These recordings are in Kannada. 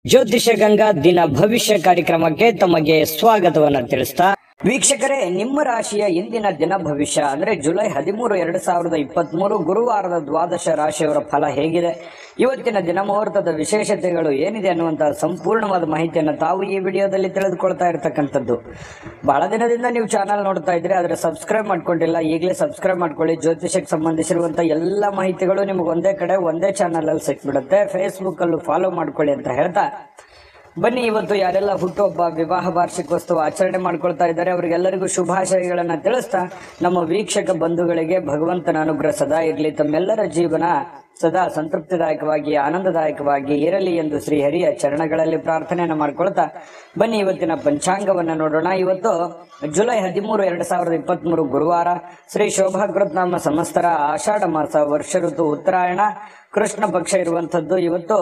ಜ್ಯೋತಿಷ ಗಂಗಾ ದಿನ ಭವಿಷ್ಯ ಕಾರ್ಯಕ್ರಮಕ್ಕೆ ತಮಗೆ ಸ್ವಾಗತವನ್ನ ತಿಳಿಸ್ತಾ ವೀಕ್ಷಕರೇ ನಿಮ್ಮ ರಾಶಿಯ ಇಂದಿನ ದಿನ ಭವಿಷ್ಯ ಅಂದ್ರೆ ಜುಲೈ ಹದಿಮೂರು ಎರಡ್ ಸಾವಿರದ ಇಪ್ಪತ್ತ್ ಮೂರು ಗುರುವಾರದ ದ್ವಾದಶ ರಾಶಿಯವರ ಫಲ ಹೇಗಿದೆ ಇವತ್ತಿನ ದಿನ ಮುಹೂರ್ತದ ವಿಶೇಷತೆಗಳು ಏನಿದೆ ಅನ್ನುವಂತಹ ಸಂಪೂರ್ಣವಾದ ಮಾಹಿತಿಯನ್ನು ತಾವು ಈ ವಿಡಿಯೋದಲ್ಲಿ ತಿಳಿದುಕೊಳ್ತಾ ಇರತಕ್ಕಂಥದ್ದು ಬಹಳ ದಿನದಿಂದ ನೀವು ಚಾನಲ್ ನೋಡ್ತಾ ಇದ್ರೆ ಆದ್ರೆ ಸಬ್ಸ್ಕ್ರೈಬ್ ಮಾಡ್ಕೊಂಡಿಲ್ಲ ಈಗಲೇ ಸಬ್ಸ್ಕ್ರೈಬ್ ಮಾಡ್ಕೊಳ್ಳಿ ಜ್ಯೋತಿಷಕ್ಕೆ ಸಂಬಂಧಿಸಿರುವಂತಹ ಎಲ್ಲ ಮಾಹಿತಿಗಳು ನಿಮಗೆ ಒಂದೇ ಕಡೆ ಒಂದೇ ಚಾನಲ್ ಅಲ್ಲಿ ಸಿಕ್ಬಿಡುತ್ತೆ ಫೇಸ್ಬುಕ್ ಅಲ್ಲೂ ಫಾಲೋ ಮಾಡ್ಕೊಳ್ಳಿ ಅಂತ ಹೇಳ್ತಾ ಬನ್ನಿ ಇವತ್ತು ಯಾರೆಲ್ಲ ಹುಟ್ಟುಹಬ್ಬ ವಿವಾಹ ವಾರ್ಷಿಕೋತ್ಸವ ಆಚರಣೆ ಮಾಡ್ಕೊಳ್ತಾ ಇದ್ದಾರೆ ಅವರಿಗೆಲ್ಲರಿಗೂ ಶುಭಾಶಯಗಳನ್ನ ತಿಳಿಸ್ತಾ ನಮ್ಮ ವೀಕ್ಷಕ ಬಂಧುಗಳಿಗೆ ಭಗವಂತನ ಅನುಗ್ರಹ ಸದಾ ಇರಲಿ ತಮ್ಮೆಲ್ಲರ ಜೀವನ ಸದಾ ಸಂತೃಪ್ತಿದಾಯಕವಾಗಿ ಆನಂದದಾಯಕವಾಗಿ ಇರಲಿ ಎಂದು ಶ್ರೀ ಹರಿಯ ಚರಣಗಳಲ್ಲಿ ಪ್ರಾರ್ಥನೆಯನ್ನ ಮಾಡ್ಕೊಳ್ತಾ ಬನ್ನಿ ಇವತ್ತಿನ ಪಂಚಾಂಗವನ್ನ ನೋಡೋಣ ಇವತ್ತು ಜುಲೈ ಹದಿಮೂರು ಎರಡ್ ಸಾವಿರದ ಇಪ್ಪತ್ತ್ ಮೂರು ಗುರುವಾರ ಶ್ರೀ ಶೋಭಾಕೃತ್ ನಾಮ ಸಂವತ್ಸರ ಆಷಾಢ ಮಾಸ ವರ್ಷ ಋತು ಉತ್ತರಾಯಣ ಕೃಷ್ಣ ಪಕ್ಷ ಇರುವಂತದ್ದು ಇವತ್ತು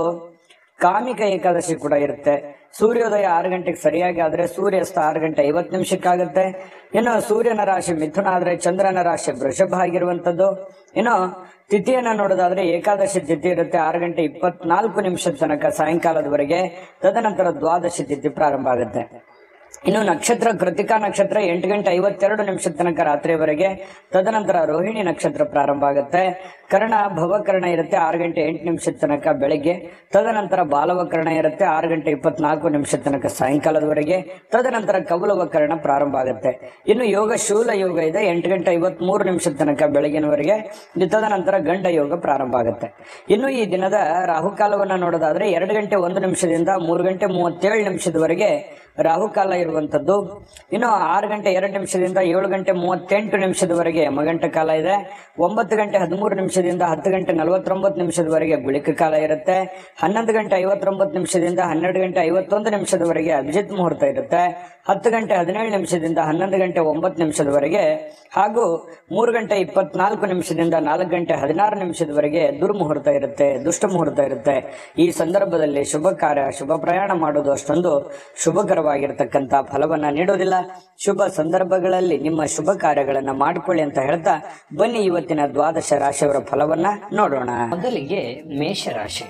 ಕಾಮಿಕ ಏಕಾದಶಿ ಕೂಡ ಇರುತ್ತೆ ಸೂರ್ಯೋದಯ ಆರು ಗಂಟೆಗೆ ಸರಿಯಾಗಿ ಆದ್ರೆ ಸೂರ್ಯಾಸ್ತ ಆರು ಗಂಟೆ ಐವತ್ತು ನಿಮಿಷಕ್ಕಾಗುತ್ತೆ ಇನ್ನು ಸೂರ್ಯನ ರಾಶಿ ಮಿಥುನ ಆದ್ರೆ ಚಂದ್ರನ ರಾಶಿ ವೃಷಭ ಆಗಿರುವಂತದ್ದು ಇನ್ನು ತಿಥಿಯನ್ನ ನೋಡೋದಾದ್ರೆ ಏಕಾದಶಿ ತಿಥಿ ಇರುತ್ತೆ ಆರು ಗಂಟೆ ಇಪ್ಪತ್ನಾಲ್ಕು ನಿಮಿಷದ ತನಕ ಸಾಯಂಕಾಲದವರೆಗೆ ತದನಂತರ ದ್ವಾದಶಿ ತಿಥಿ ಪ್ರಾರಂಭ ಆಗುತ್ತೆ ಇನ್ನು ನಕ್ಷತ್ರ ಕೃತಿಕಾ ನಕ್ಷತ್ರ ಎಂಟು ಗಂಟೆ ಐವತ್ತೆರಡು ನಿಮಿಷದ ತನಕ ರಾತ್ರಿಯವರೆಗೆ ತದನಂತರ ರೋಹಿಣಿ ನಕ್ಷತ್ರ ಪ್ರಾರಂಭ ಆಗುತ್ತೆ ಕರ್ಣ ಭವಕರ್ಣ ಇರುತ್ತೆ ಆರು ಗಂಟೆ ಎಂಟು ನಿಮಿಷದ ತನಕ ಬೆಳಗ್ಗೆ ತದನಂತರ ಬಾಲವಕರ್ಣ ಇರುತ್ತೆ ಆರು ಗಂಟೆ ಇಪ್ಪತ್ನಾಲ್ಕು ನಿಮಿಷದ ತನಕ ಸಾಯಂಕಾಲದವರೆಗೆ ತದನಂತರ ಕೌಲವಕರ್ಣ ಪ್ರಾರಂಭ ಆಗುತ್ತೆ ಇನ್ನು ಯೋಗ ಶೂಲ ಯೋಗ ಇದೆ ಎಂಟು ಗಂಟೆ ಐವತ್ ಮೂರು ನಿಮಿಷದ ತನಕ ಬೆಳಗಿನವರೆಗೆ ಇದು ತದನಂತರ ಗಂಡ ಯೋಗ ಪ್ರಾರಂಭ ಆಗುತ್ತೆ ಇನ್ನು ಈ ದಿನದ ರಾಹುಕಾಲವನ್ನ ನೋಡೋದಾದ್ರೆ ಎರಡು ಗಂಟೆ ಒಂದು ನಿಮಿಷದಿಂದ ಮೂರು ಗಂಟೆ ಮೂವತ್ತೇಳು ನಿಮಿಷದವರೆಗೆ ರಾಹುಕಾಲ ಇರುವಂತದ್ದು ಇನ್ನು ಆರು ಗಂಟೆ ಎರಡು ನಿಮಿಷದಿಂದ ಏಳು ಗಂಟೆ ಮೂವತ್ತೆಂಟು ನಿಮಿಷದವರೆಗೆ ಯಮಗಂಟ ಕಾಲ ಇದೆ ಒಂಬತ್ತು ಗಂಟೆ ಹದಿಮೂರು ನಿಮಿಷದಿಂದ ಹತ್ತು ಗಂಟೆ ನಲವತ್ತೊಂಬತ್ತು ನಿಮಿಷದವರೆಗೆ ಗುಳಿಕ ಕಾಲ ಇರುತ್ತೆ ಹನ್ನೊಂದು ಗಂಟೆ ಐವತ್ತೊಂಬತ್ತು ನಿಮಿಷದಿಂದ ಹನ್ನೆರಡು ಗಂಟೆ ಐವತ್ತೊಂದು ನಿಮಿಷದವರೆಗೆ ಅಭಿಜಿತ್ ಮುಹೂರ್ತ ಇರುತ್ತೆ ಹತ್ತು ಗಂಟೆ ಹದಿನೇಳು ನಿಮಿಷದಿಂದ ಹನ್ನೊಂದು ಗಂಟೆ ಒಂಬತ್ತು ನಿಮಿಷದವರೆಗೆ ಹಾಗೂ ಮೂರು ಗಂಟೆ ಇಪ್ಪತ್ನಾಲ್ಕು ನಿಮಿಷದಿಂದ ನಾಲ್ಕು ಗಂಟೆ ಹದಿನಾರು ನಿಮಿಷದವರೆಗೆ ದುರ್ಮುಹೂರ್ತ ಇರುತ್ತೆ ದುಷ್ಟ ಮುಹೂರ್ತ ಇರುತ್ತೆ ಈ ಸಂದರ್ಭದಲ್ಲಿ ಶುಭ ಕಾರ್ಯ ಶುಭ ಪ್ರಯಾಣ ಮಾಡೋದು ಅಷ್ಟೊಂದು ಶುಭಕರವಾಗಿರ್ತಕ್ಕಂಥ ಫಲವನ್ನ ನೀಡೋದಿಲ್ಲ ಶುಭ ಸಂದರ್ಭಗಳಲ್ಲಿ ನಿಮ್ಮ ಶುಭ ಕಾರ್ಯಗಳನ್ನ ಮಾಡಿಕೊಳ್ಳಿ ಅಂತ ಹೇಳ್ತಾ ಬನ್ನಿ ಇವತ್ತಿನ ದ್ವಾದಶ ರಾಶಿಯವರ ಫಲವನ್ನ ನೋಡೋಣ ಮೊದಲಿಗೆ ಮೇಷರಾಶಿ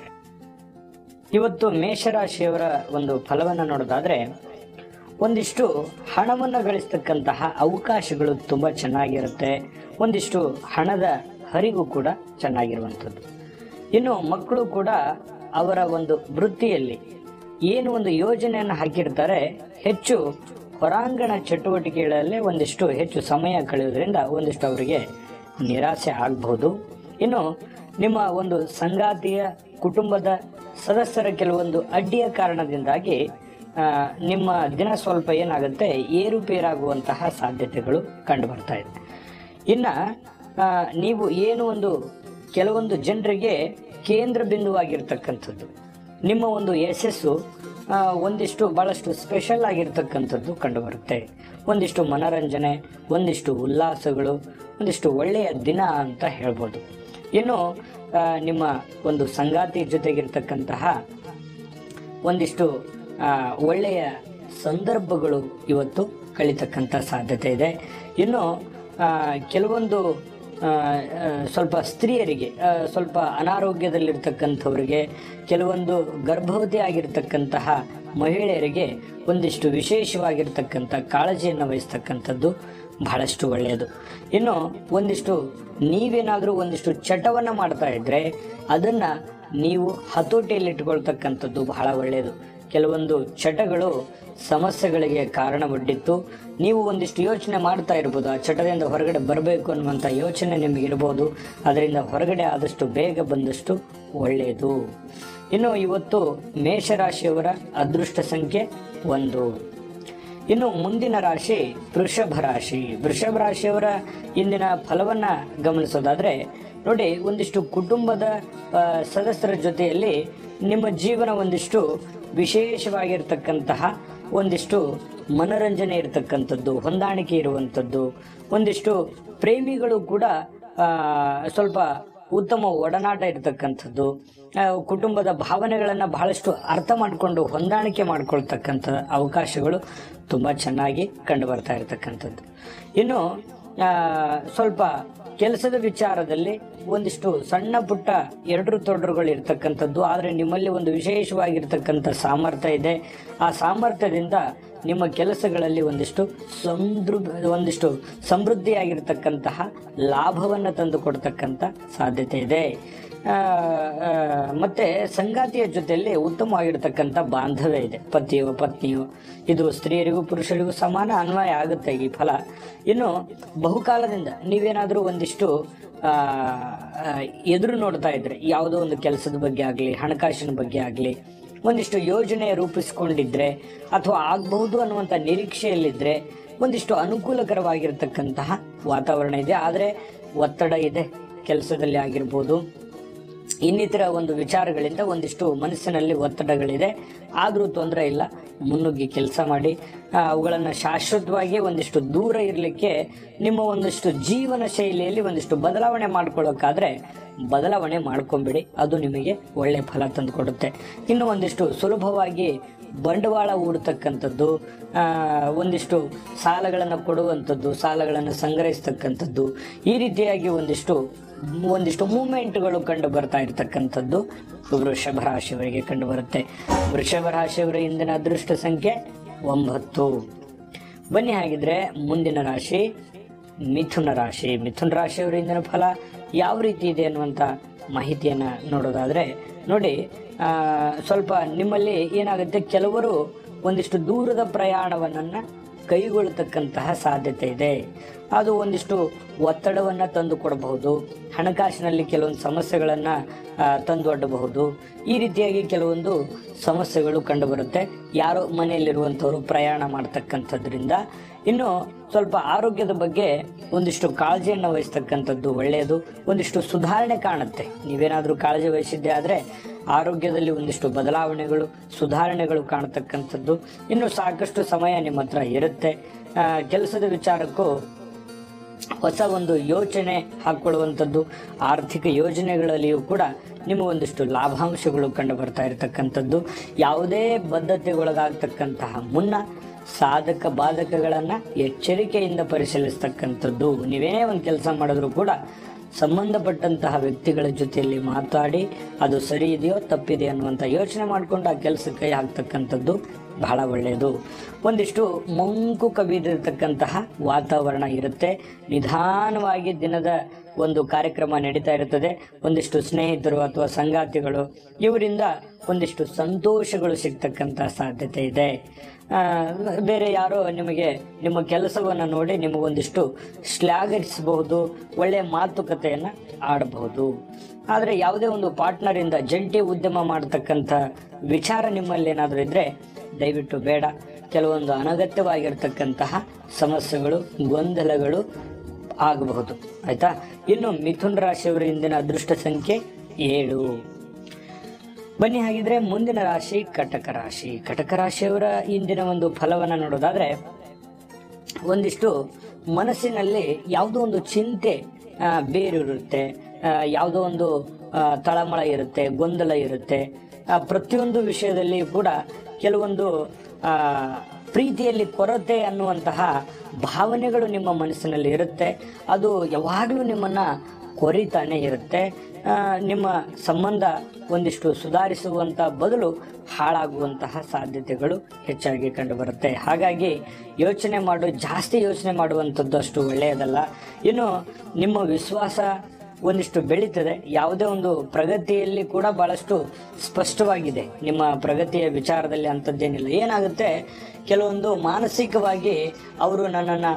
ಇವತ್ತು ಮೇಷರಾಶಿಯವರ ಒಂದು ಫಲವನ್ನ ನೋಡೋದಾದ್ರೆ ಒಂದಿಷ್ಟು ಹಣವನ್ನು ಗಳಿಸ್ತಕ್ಕಂತಹ ಅವಕಾಶಗಳು ತುಂಬ ಚೆನ್ನಾಗಿರುತ್ತೆ ಒಂದಿಷ್ಟು ಹಣದ ಹರಿವು ಕೂಡ ಚೆನ್ನಾಗಿರುವಂಥದ್ದು ಇನ್ನು ಮಕ್ಕಳು ಕೂಡ ಅವರ ಒಂದು ವೃತ್ತಿಯಲ್ಲಿ ಏನು ಒಂದು ಯೋಜನೆಯನ್ನು ಹಾಕಿರ್ತಾರೆ ಹೆಚ್ಚು ಹೊರಾಂಗಣ ಚಟುವಟಿಕೆಗಳಲ್ಲೇ ಒಂದಿಷ್ಟು ಹೆಚ್ಚು ಸಮಯ ಕಳೆಯೋದ್ರಿಂದ ಒಂದಿಷ್ಟು ಅವರಿಗೆ ನಿರಾಸೆ ಆಗಬಹುದು ಇನ್ನು ನಿಮ್ಮ ಒಂದು ಸಂಗಾತಿಯ ಕುಟುಂಬದ ಸದಸ್ಯರ ಕೆಲವೊಂದು ಅಡ್ಡಿಯ ಕಾರಣದಿಂದಾಗಿ ಆ, ನಿಮ್ಮ ದಿನ ಸ್ವಲ್ಪ ಏನಾಗುತ್ತೆ ಏರುಪೇರಾಗುವಂತಹ ಸಾಧ್ಯತೆಗಳು ಕಂಡು ಬರ್ತಾ ಇದೆ ಇನ್ನ ಆ, ನೀವು ಏನು ಒಂದು ಕೆಲವೊಂದು ಜನರಿಗೆ ಕೇಂದ್ರ ಬಿಂದುವಾಗಿರ್ತಕ್ಕಂಥದ್ದು ನಿಮ್ಮ ಒಂದು ಯಶಸ್ಸು ಆ, ಒಂದಿಷ್ಟು ಬಹಳಷ್ಟು ಸ್ಪೆಷಲ್ ಆಗಿರ್ತಕ್ಕಂಥದ್ದು ಕಂಡುಬರುತ್ತೆ ಒಂದಿಷ್ಟು ಮನರಂಜನೆ ಒಂದಿಷ್ಟು ಉಲ್ಲಾಸಗಳು ಒಂದಿಷ್ಟು ಒಳ್ಳೆಯ ದಿನ ಅಂತ ಹೇಳ್ಬೋದು ಇನ್ನು ಆ, ನಿಮ್ಮ ಒಂದು ಸಂಗಾತಿ ಜೊತೆಗಿರ್ತಕ್ಕಂತಹ ಒಂದಿಷ್ಟು ಆ, ಒಳ್ಳೆಯ ಸಂದರ್ಭಗಳು ಇವತ್ತು ಕಳಿತಕ್ಕಂಥ ಸಾಧ್ಯತೆ ಇದೆ ಇನ್ನು ಆ, ಕೆಲವೊಂದು ಆ, ಆ, ಸ್ವಲ್ಪ ಸ್ತ್ರೀಯರಿಗೆ ಆ, ಸ್ವಲ್ಪ ಅನಾರೋಗ್ಯದಲ್ಲಿರ್ತಕ್ಕಂಥವ್ರಿಗೆ ಕೆಲವೊಂದು ಗರ್ಭವತಿ ಆಗಿರ್ತಕ್ಕಂತಹ ಮಹಿಳೆಯರಿಗೆ ಒಂದಿಷ್ಟು ವಿಶೇಷವಾಗಿರ್ತಕ್ಕಂಥ ಕಾಳಜಿಯನ್ನು ವಹಿಸ್ತಕ್ಕಂಥದ್ದು ಬಹಳಷ್ಟು ಒಳ್ಳೆಯದು ಇನ್ನು ಒಂದಿಷ್ಟು ನೀವೇನಾದರೂ ಒಂದಿಷ್ಟು ಚಟವನ್ನು ಮಾಡ್ತಾ ಇದ್ರೆ ಅದನ್ನ ನೀವು ಹತೋಟಿಯಲ್ಲಿಟ್ಕೊಳ್ತಕ್ಕಂಥದ್ದು ಬಹಳ ಒಳ್ಳೆಯದು ಕೆಲವೊಂದು ಚಟಗಳು ಸಮಸ್ಯೆಗಳಿಗೆ ಕಾರಣ ಒಡ್ಡಿತ್ತು ನೀವು ಒಂದಿಷ್ಟು ಯೋಚನೆ ಮಾಡ್ತಾ ಇರ್ಬೋದು ಆ ಚಟದಿಂದ ಹೊರಗಡೆ ಬರಬೇಕು ಅನ್ನುವಂಥ ಯೋಚನೆ ನಿಮಗೆ ಇರ್ಬೋದು ಅದರಿಂದ ಹೊರಗಡೆ ಆದಷ್ಟು ಬೇಗ ಬಂದಷ್ಟು ಒಳ್ಳೆಯದು ಇನ್ನು ಇವತ್ತು ಮೇಷರಾಶಿಯವರ ಅದೃಷ್ಟ ಸಂಖ್ಯೆ ಒಂದು ಇನ್ನು ಮುಂದಿನ ರಾಶಿ ವೃಷಭ ರಾಶಿ ವೃಷಭ ರಾಶಿಯವರ ಇಂದಿನ ಫಲವನ್ನ ಗಮನಿಸೋದಾದ್ರೆ ನೋಡಿ ಒಂದಿಷ್ಟು ಕುಟುಂಬದ ಆ, ಸದಸ್ಯರ ಜೊತೆಯಲ್ಲಿ ನಿಮ್ಮ ಜೀವನ ಒಂದಿಷ್ಟು ವಿಶೇಷವಾಗಿರ್ತಕ್ಕಂತಹ ಒಂದಿಷ್ಟು ಮನರಂಜನೆ ಇರತಕ್ಕಂಥದ್ದು ಹೊಂದಾಣಿಕೆ ಇರುವಂಥದ್ದು ಒಂದಿಷ್ಟು ಪ್ರೇಮಿಗಳು ಕೂಡ ಆ, ಸ್ವಲ್ಪ ಉತ್ತಮ ಒಡನಾಟ ಇರತಕ್ಕಂಥದ್ದು ಆ, ಕುಟುಂಬದ ಭಾವನೆಗಳನ್ನು ಬಹಳಷ್ಟು ಅರ್ಥ ಮಾಡಿಕೊಂಡು ಹೊಂದಾಣಿಕೆ ಮಾಡ್ಕೊಳ್ತಕ್ಕಂಥ ಅವಕಾಶಗಳು ತುಂಬ ಚೆನ್ನಾಗಿ ಕಂಡು ಬರ್ತಾ ಇರತಕ್ಕಂಥದ್ದು ಇನ್ನು ಆ, ಸ್ವಲ್ಪ ಕೆಲಸದ ವಿಚಾರದಲ್ಲಿ ಒಂದಿಷ್ಟು ಸಣ್ಣ ಪುಟ್ಟ ಎರಡರು ತೊಡರುಗಳು ಇರ್ತಕ್ಕಂಥದ್ದು ಆದರೆ ನಿಮ್ಮಲ್ಲಿ ಒಂದು ವಿಶೇಷವಾಗಿರ್ತಕ್ಕಂಥ ಸಾಮರ್ಥ್ಯ ಇದೆ ಆ ಸಾಮರ್ಥ್ಯದಿಂದ ನಿಮ್ಮ ಕೆಲಸಗಳಲ್ಲಿ ಒಂದಿಷ್ಟು ಸಮೃ ಒಂದಿಷ್ಟು ಸಮೃದ್ಧಿಯಾಗಿರ್ತಕ್ಕಂತಹ ಲಾಭವನ್ನು ತಂದು ಕೊಡ್ತಕ್ಕಂಥ ಸಾಧ್ಯತೆ ಇದೆ ಆ, ಆ, ಮತ್ತೆ ಸಂಗಾತಿಯ ಜೊತೆಯಲ್ಲಿ ಉತ್ತಮವಾಗಿರ್ತಕ್ಕಂಥ ಬಾಂಧವ್ಯ ಇದೆ ಪತಿಯೋ ಪತ್ನಿಯೋ ಇದು ಸ್ತ್ರೀಯರಿಗೂ ಪುರುಷರಿಗೂ ಸಮಾನ ಅನ್ವಯ ಆಗುತ್ತೆ ಈ ಫಲ ಇನ್ನು ಬಹುಕಾಲದಿಂದ ನೀವೇನಾದರೂ ಒಂದಿಷ್ಟು ಆ, ಆ, ಎದುರು ನೋಡ್ತಾ ಇದ್ರೆ ಯಾವುದೋ ಒಂದು ಕೆಲಸದ ಬಗ್ಗೆ ಆಗಲಿ ಹಣಕಾಸಿನ ಬಗ್ಗೆ ಆಗಲಿ ಒಂದಿಷ್ಟು ಯೋಜನೆ ರೂಪಿಸ್ಕೊಂಡಿದ್ರೆ ಅಥವಾ ಆಗಬಹುದು ಅನ್ನುವಂಥ ನಿರೀಕ್ಷೆಯಲ್ಲಿದ್ದರೆ ಒಂದಿಷ್ಟು ಅನುಕೂಲಕರವಾಗಿರ್ತಕ್ಕಂತಹ ವಾತಾವರಣ ಇದೆ ಆದರೆ ಒತ್ತಡ ಇದೆ ಕೆಲಸದಲ್ಲಿ ಆಗಿರ್ಬೋದು ಇನ್ನಿತರ ಒಂದು ವಿಚಾರಗಳಿಂದ ಒಂದಿಷ್ಟು ಮನಸ್ಸಿನಲ್ಲಿ ಒತ್ತಡಗಳಿದೆ ಆದರೂ ತೊಂದರೆ ಇಲ್ಲ ಮುನ್ನುಗ್ಗಿ ಕೆಲಸ ಮಾಡಿ ಆ, ಅವುಗಳನ್ನು ಶಾಶ್ವತವಾಗಿ ಒಂದಿಷ್ಟು ದೂರ ಇರಲಿಕ್ಕೆ ನಿಮ್ಮ ಒಂದಿಷ್ಟು ಜೀವನ ಶೈಲಿಯಲ್ಲಿ ಒಂದಿಷ್ಟು ಬದಲಾವಣೆ ಮಾಡ್ಕೊಳ್ಳೋಕ್ಕಾದ್ರೆ ಬದಲಾವಣೆ ಮಾಡ್ಕೊಂಬಿಡಿ ಅದು ನಿಮಗೆ ಒಳ್ಳೆ ಫಲ ತಂದುಕೊಡುತ್ತೆ ಇನ್ನು ಒಂದಿಷ್ಟು ಸುಲಭವಾಗಿ ಬಂಡವಾಳ ಹೂಡ್ತಕ್ಕಂಥದ್ದು ಆ, ಒಂದಿಷ್ಟು ಸಾಲಗಳನ್ನು ಕೊಡುವಂಥದ್ದು ಸಾಲಗಳನ್ನು ಸಂಗ್ರಹಿಸ್ತಕ್ಕಂಥದ್ದು ಈ ರೀತಿಯಾಗಿ ಒಂದಿಷ್ಟು ಒಂದಿಷ್ಟು ಮೂಮೆಂಟ್ಗಳು ಕಂಡು ಬರ್ತಾ ಇರತಕ್ಕಂಥದ್ದು ವೃಷಭ ರಾಶಿಯವರಿಗೆ ಕಂಡು ಬರುತ್ತೆ ವೃಷಭ ರಾಶಿಯವರ ಇಂದಿನ ಅದೃಷ್ಟ ಸಂಖ್ಯೆ ಒಂಬತ್ತು ಬನ್ನಿ ಹಾಗಿದ್ರೆ ಮುಂದಿನ ರಾಶಿ ಮಿಥುನ ರಾಶಿ ಮಿಥುನ ರಾಶಿಯವರ ಇಂದಿನ ಫಲ ಯಾವ ರೀತಿ ಇದೆ ಅನ್ನುವಂಥ ಮಾಹಿತಿಯನ್ನು ನೋಡೋದಾದರೆ ನೋಡಿ ಆ, ಸ್ವಲ್ಪ ನಿಮ್ಮಲ್ಲಿ ಏನಾಗುತ್ತೆ ಕೆಲವರು ಒಂದಿಷ್ಟು ದೂರದ ಪ್ರಯಾಣವನ್ನು ಕೈಗೊಳ್ಳತಕ್ಕಂತಹ ಸಾಧ್ಯತೆ ಇದೆ ಅದು ಒಂದಿಷ್ಟು ಒತ್ತಡವನ್ನು ತಂದು ಕೊಡಬಹುದು ಹಣಕಾಸಿನಲ್ಲಿ ಕೆಲವೊಂದು ಸಮಸ್ಯೆಗಳನ್ನು ತಂದೊಡ್ಡಬಹುದು ಈ ರೀತಿಯಾಗಿ ಕೆಲವೊಂದು ಸಮಸ್ಯೆಗಳು ಕಂಡುಬರುತ್ತೆ ಯಾರೋ ಮನೆಯಲ್ಲಿರುವಂಥವರು ಪ್ರಯಾಣ ಮಾಡ್ತಕ್ಕಂಥದ್ರಿಂದ ಇನ್ನು ಸ್ವಲ್ಪ ಆರೋಗ್ಯದ ಬಗ್ಗೆ ಒಂದಿಷ್ಟು ಕಾಳಜಿಯನ್ನು ವಹಿಸ್ತಕ್ಕಂಥದ್ದು ಒಳ್ಳೆಯದು ಒಂದಿಷ್ಟು ಸುಧಾರಣೆ ಕಾಣುತ್ತೆ ನೀವೇನಾದರೂ ಕಾಳಜಿ ವಹಿಸಿದ್ದೆ ಆದರೆ ಆರೋಗ್ಯದಲ್ಲಿ ಒಂದಿಷ್ಟು ಬದಲಾವಣೆಗಳು ಸುಧಾರಣೆಗಳು ಕಾಣತಕ್ಕಂಥದ್ದು ಇನ್ನು ಸಾಕಷ್ಟು ಸಮಯ ನಿಮ್ಮ ಹತ್ರ ಇರುತ್ತೆ ಆ, ಕೆಲಸದ ವಿಚಾರಕ್ಕೂ ಹೊಸ ಒಂದು ಯೋಚನೆ ಹಾಕ್ಕೊಳ್ಳುವಂಥದ್ದು ಆರ್ಥಿಕ ಯೋಜನೆಗಳಲ್ಲಿಯೂ ಕೂಡ ನಿಮಗೊಂದಿಷ್ಟು ಲಾಭಾಂಶಗಳು ಕಂಡು ಬರ್ತಾ ಇರತಕ್ಕಂಥದ್ದು ಯಾವುದೇ ಬದ್ಧತೆಗೊಳಗಾಗ್ತಕ್ಕಂತಹ ಮುನ್ನ ಸಾಧಕ ಬಾಧಕಗಳನ್ನು ಎಚ್ಚರಿಕೆಯಿಂದ ಪರಿಶೀಲಿಸ್ತಕ್ಕಂಥದ್ದು ನೀವೇನೇ ಒಂದು ಕೆಲಸ ಮಾಡಿದ್ರೂ ಕೂಡ ಸಂಬಂಧಪಟ್ಟಂತಹ ವ್ಯಕ್ತಿಗಳ ಜೊತೆಯಲ್ಲಿ ಮಾತಾಡಿ ಅದು ಸರಿ ಇದೆಯೋ ತಪ್ಪಿದೆ ಅನ್ನುವಂಥ ಯೋಚನೆ ಮಾಡಿಕೊಂಡು ಆ ಕೆಲಸಕ್ಕೆ ಕೈ ಹಾಕ್ತಕ್ಕಂಥದ್ದು ಬಹಳ ಒಳ್ಳೆಯದು ಒಂದಿಷ್ಟು ಮಂಕು ಕವಿದಿರತಕ್ಕಂತಹ ವಾತಾವರಣ ಇರುತ್ತೆ ನಿಧಾನವಾಗಿ ದಿನದ ಒಂದು ಕಾರ್ಯಕ್ರಮ ನಡೀತಾ ಇರುತ್ತದೆ ಒಂದಿಷ್ಟು ಸ್ನೇಹಿತರು ಅಥವಾ ಸಂಗಾತಿಗಳು ಇವರಿಂದ ಒಂದಿಷ್ಟು ಸಂತೋಷಗಳು ಸಿಗ್ತಕ್ಕಂಥ ಸಾಧ್ಯತೆ ಇದೆ ಆ, ಬೇರೆ ಯಾರೋ ನಿಮಗೆ ನಿಮ್ಮ ಕೆಲಸವನ್ನು ನೋಡಿ ನಿಮಗೊಂದಿಷ್ಟು ಶ್ಲಾಘಿಸಬಹುದು ಒಳ್ಳೆಯ ಮಾತುಕತೆಯನ್ನು ಆಡಬಹುದು ಆದರೆ ಯಾವುದೇ ಒಂದು ಪಾರ್ಟ್ನರಿಂದ ಜಂಟಿ ಉದ್ಯಮ ಮಾಡತಕ್ಕಂಥ ವಿಚಾರ ನಿಮ್ಮಲ್ಲಿ ಏನಾದರೂ ಇದ್ದರೆ ದಯವಿಟ್ಟು ಬೇಡ ಕೆಲವೊಂದು ಅನಗತ್ಯವಾಗಿರ್ತಕ್ಕಂತಹ ಸಮಸ್ಯೆಗಳು ಗೊಂದಲಗಳು ಆಗಬಹುದು ಆಯ್ತಾ ಇನ್ನು ಮಿಥುನ್ ರಾಶಿಯವರ ಇಂದಿನ ಅದೃಷ್ಟ ಸಂಖ್ಯೆ ಏಳು ಬನ್ನಿ ಹಾಗಿದ್ರೆ ಮುಂದಿನ ರಾಶಿ ಕಟಕ ರಾಶಿ ಕಟಕ ರಾಶಿಯವರ ಇಂದಿನ ಒಂದು ಫಲವನ್ನು ನೋಡೋದಾದ್ರೆ ಒಂದಿಷ್ಟು ಮನಸ್ಸಿನಲ್ಲಿ ಯಾವುದೋ ಒಂದು ಚಿಂತೆ ಆ, ಬೇರಿರುತ್ತೆ ಆ, ಯಾವುದೋ ಒಂದು ಆ, ತಳಮಳ ಇರುತ್ತೆ ಗೊಂದಲ ಇರುತ್ತೆ ಆ, ಪ್ರತಿಯೊಂದು ವಿಷಯದಲ್ಲಿ ಕೂಡ ಕೆಲವೊಂದು ಆ, ಪ್ರೀತಿಯಲ್ಲಿ ಕೊರತೆ ಅನ್ನುವಂತಹ ಭಾವನೆಗಳು ನಿಮ್ಮ ಮನಸ್ಸಿನಲ್ಲಿ ಇರುತ್ತೆ ಅದು ಯಾವಾಗಲೂ ನಿಮ್ಮನ್ನು ಕೊರಿತಾನೆ ಇರುತ್ತೆ ಆ, ನಿಮ್ಮ ಸಂಬಂಧ ಒಂದಿಷ್ಟು ಸುಧಾರಿಸುವಂಥ ಬದಲು ಹಾಳಾಗುವಂತಹ ಸಾಧ್ಯತೆಗಳು ಹೆಚ್ಚಾಗಿ ಕಂಡುಬರುತ್ತೆ ಹಾಗಾಗಿ ಯೋಚನೆ ಮಾಡು ಜಾಸ್ತಿ ಯೋಚನೆ ಮಾಡುವಂಥದ್ದು ಅಷ್ಟು ಒಳ್ಳೆಯದಲ್ಲ ಇನ್ನು ನಿಮ್ಮ ವಿಶ್ವಾಸ ಒಂದಿಷ್ಟು ಬೆಳೀತದೆ ಯಾವುದೇ ಒಂದು ಪ್ರಗತಿಯಲ್ಲಿ ಕೂಡ ಬಹಳಷ್ಟು ಸ್ಪಷ್ಟವಾಗಿದೆ ನಿಮ್ಮ ಪ್ರಗತಿಯ ವಿಚಾರದಲ್ಲಿ ಅಂಥದ್ದೇನಿಲ್ಲ ಏನಾಗುತ್ತೆ ಕೆಲವೊಂದು ಮಾನಸಿಕವಾಗಿ ಅವರು ನನ್ನನ್ನು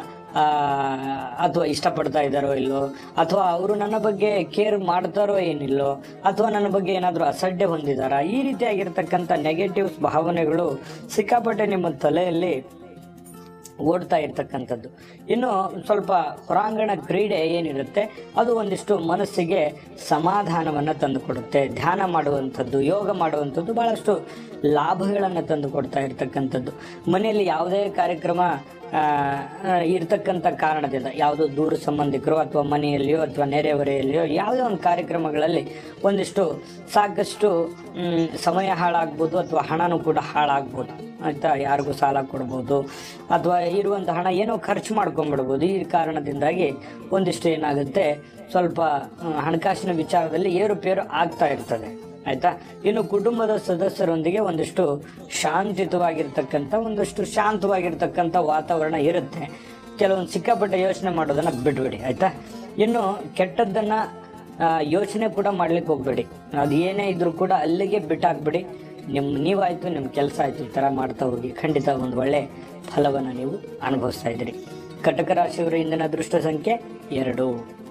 ಅಥವಾ ಇಷ್ಟಪಡ್ತಾ ಇದ್ದಾರೋ ಇಲ್ಲೋ ಅಥವಾ ಅವರು ನನ್ನ ಬಗ್ಗೆ ಕೇರ್ ಮಾಡ್ತಾರೋ ಏನಿಲ್ಲೋ ಅಥವಾ ನನ್ನ ಬಗ್ಗೆ ಏನಾದರೂ ಅಸಡ್ಡೆ ಹೊಂದಿದಾರಾ ಈ ರೀತಿಯಾಗಿರ್ತಕ್ಕಂಥ ನೆಗೆಟಿವ್ಸ್ ಭಾವನೆಗಳು ಸಿಕ್ಕಾಪಟ್ಟೆ ನಿಮ್ಮ ತಲೆಯಲ್ಲಿ ಓಡ್ತಾ ಇರ್ತಕ್ಕಂಥದ್ದು ಇನ್ನು ಸ್ವಲ್ಪ ಹೊರಾಂಗಣ ಕ್ರೀಡೆ ಏನಿರುತ್ತೆ ಅದು ಒಂದಿಷ್ಟು ಮನಸ್ಸಿಗೆ ಸಮಾಧಾನವನ್ನು ತಂದುಕೊಡುತ್ತೆ ಧ್ಯಾನ ಮಾಡುವಂಥದ್ದು ಯೋಗ ಮಾಡುವಂಥದ್ದು ಭಾಳಷ್ಟು ಲಾಭಗಳನ್ನು ತಂದು ಕೊಡ್ತಾ ಇರ್ತಕ್ಕಂಥದ್ದು ಮನೆಯಲ್ಲಿ ಯಾವುದೇ ಕಾರ್ಯಕ್ರಮ ಆ, ಆ, ಇರ್ತಕ್ಕಂಥ ಕಾರಣದಿಂದ ಯಾವುದೋ ದೂರ ಸಂಬಂಧಿಕರು ಅಥವಾ ಮನೆಯಲ್ಲಿಯೋ ಅಥವಾ ನೆರೆಹೊರೆಯಲ್ಲಿಯೋ ಯಾವುದೋ ಒಂದು ಕಾರ್ಯಕ್ರಮಗಳಲ್ಲಿ ಒಂದಿಷ್ಟು ಸಾಕಷ್ಟು ಮ್, ಸಮಯ ಹಾಳಾಗ್ಬೋದು ಅಥವಾ ಹಣನೂ ಕೂಡ ಹಾಳಾಗ್ಬೋದು ಆಯ್ತಾ ಯಾರಿಗೂ ಸಾಲ ಕೊಡ್ಬೋದು ಅಥವಾ ಇರುವಂಥ ಹಣ ಏನೋ ಖರ್ಚು ಮಾಡ್ಕೊಂಡ್ಬಿಡ್ಬೋದು ಈ ಕಾರಣದಿಂದಾಗಿ ಒಂದಿಷ್ಟು ಏನಾಗುತ್ತೆ ಸ್ವಲ್ಪ ಆ, ಹಣಕಾಸಿನ ವಿಚಾರದಲ್ಲಿ ಏರುಪೇರು ಆಗ್ತಾ ಇರ್ತದೆ ಆಯ್ತಾ ಇನ್ನು ಕುಟುಂಬದ ಸದಸ್ಯರೊಂದಿಗೆ ಒಂದಿಷ್ಟು ಶಾಂತಿಯುತವಾಗಿರ್ತಕ್ಕಂಥ ಒಂದಷ್ಟು ಶಾಂತವಾಗಿರ್ತಕ್ಕಂಥ ವಾತಾವರಣ ಇರುತ್ತೆ ಕೆಲವೊಂದು ಸಿಕ್ಕಾಪಟ್ಟೆ ಯೋಚನೆ ಮಾಡೋದನ್ನ ಬಿಟ್ಬಿಡಿ ಆಯ್ತಾ ಇನ್ನು ಕೆಟ್ಟದ್ದನ್ನ ಆ, ಯೋಚನೆ ಕೂಡ ಮಾಡ್ಲಿಕ್ಕೆ ಹೋಗ್ಬೇಡಿ ಅದು ಏನೇ ಇದ್ರೂ ಕೂಡ ಅಲ್ಲಿಗೆ ಬಿಟ್ಟಾಕ್ಬಿಡಿ ನಿಮ್ ನೀವಾಯ್ತು ನಿಮ್ಮ ಕೆಲಸ ಆಯ್ತು ಈ ಥರ ಮಾಡ್ತಾ ಹೋಗಿ ಖಂಡಿತ ಒಂದು ಒಳ್ಳೆ ಫಲವನ್ನು ನೀವು ಅನುಭವಿಸ್ತಾ ಇದ್ದೀರಿ ಕಟಕ ರಾಶಿಯವರ ಇಂದಿನ ಅದೃಷ್ಟ ಸಂಖ್ಯೆ ಎರಡು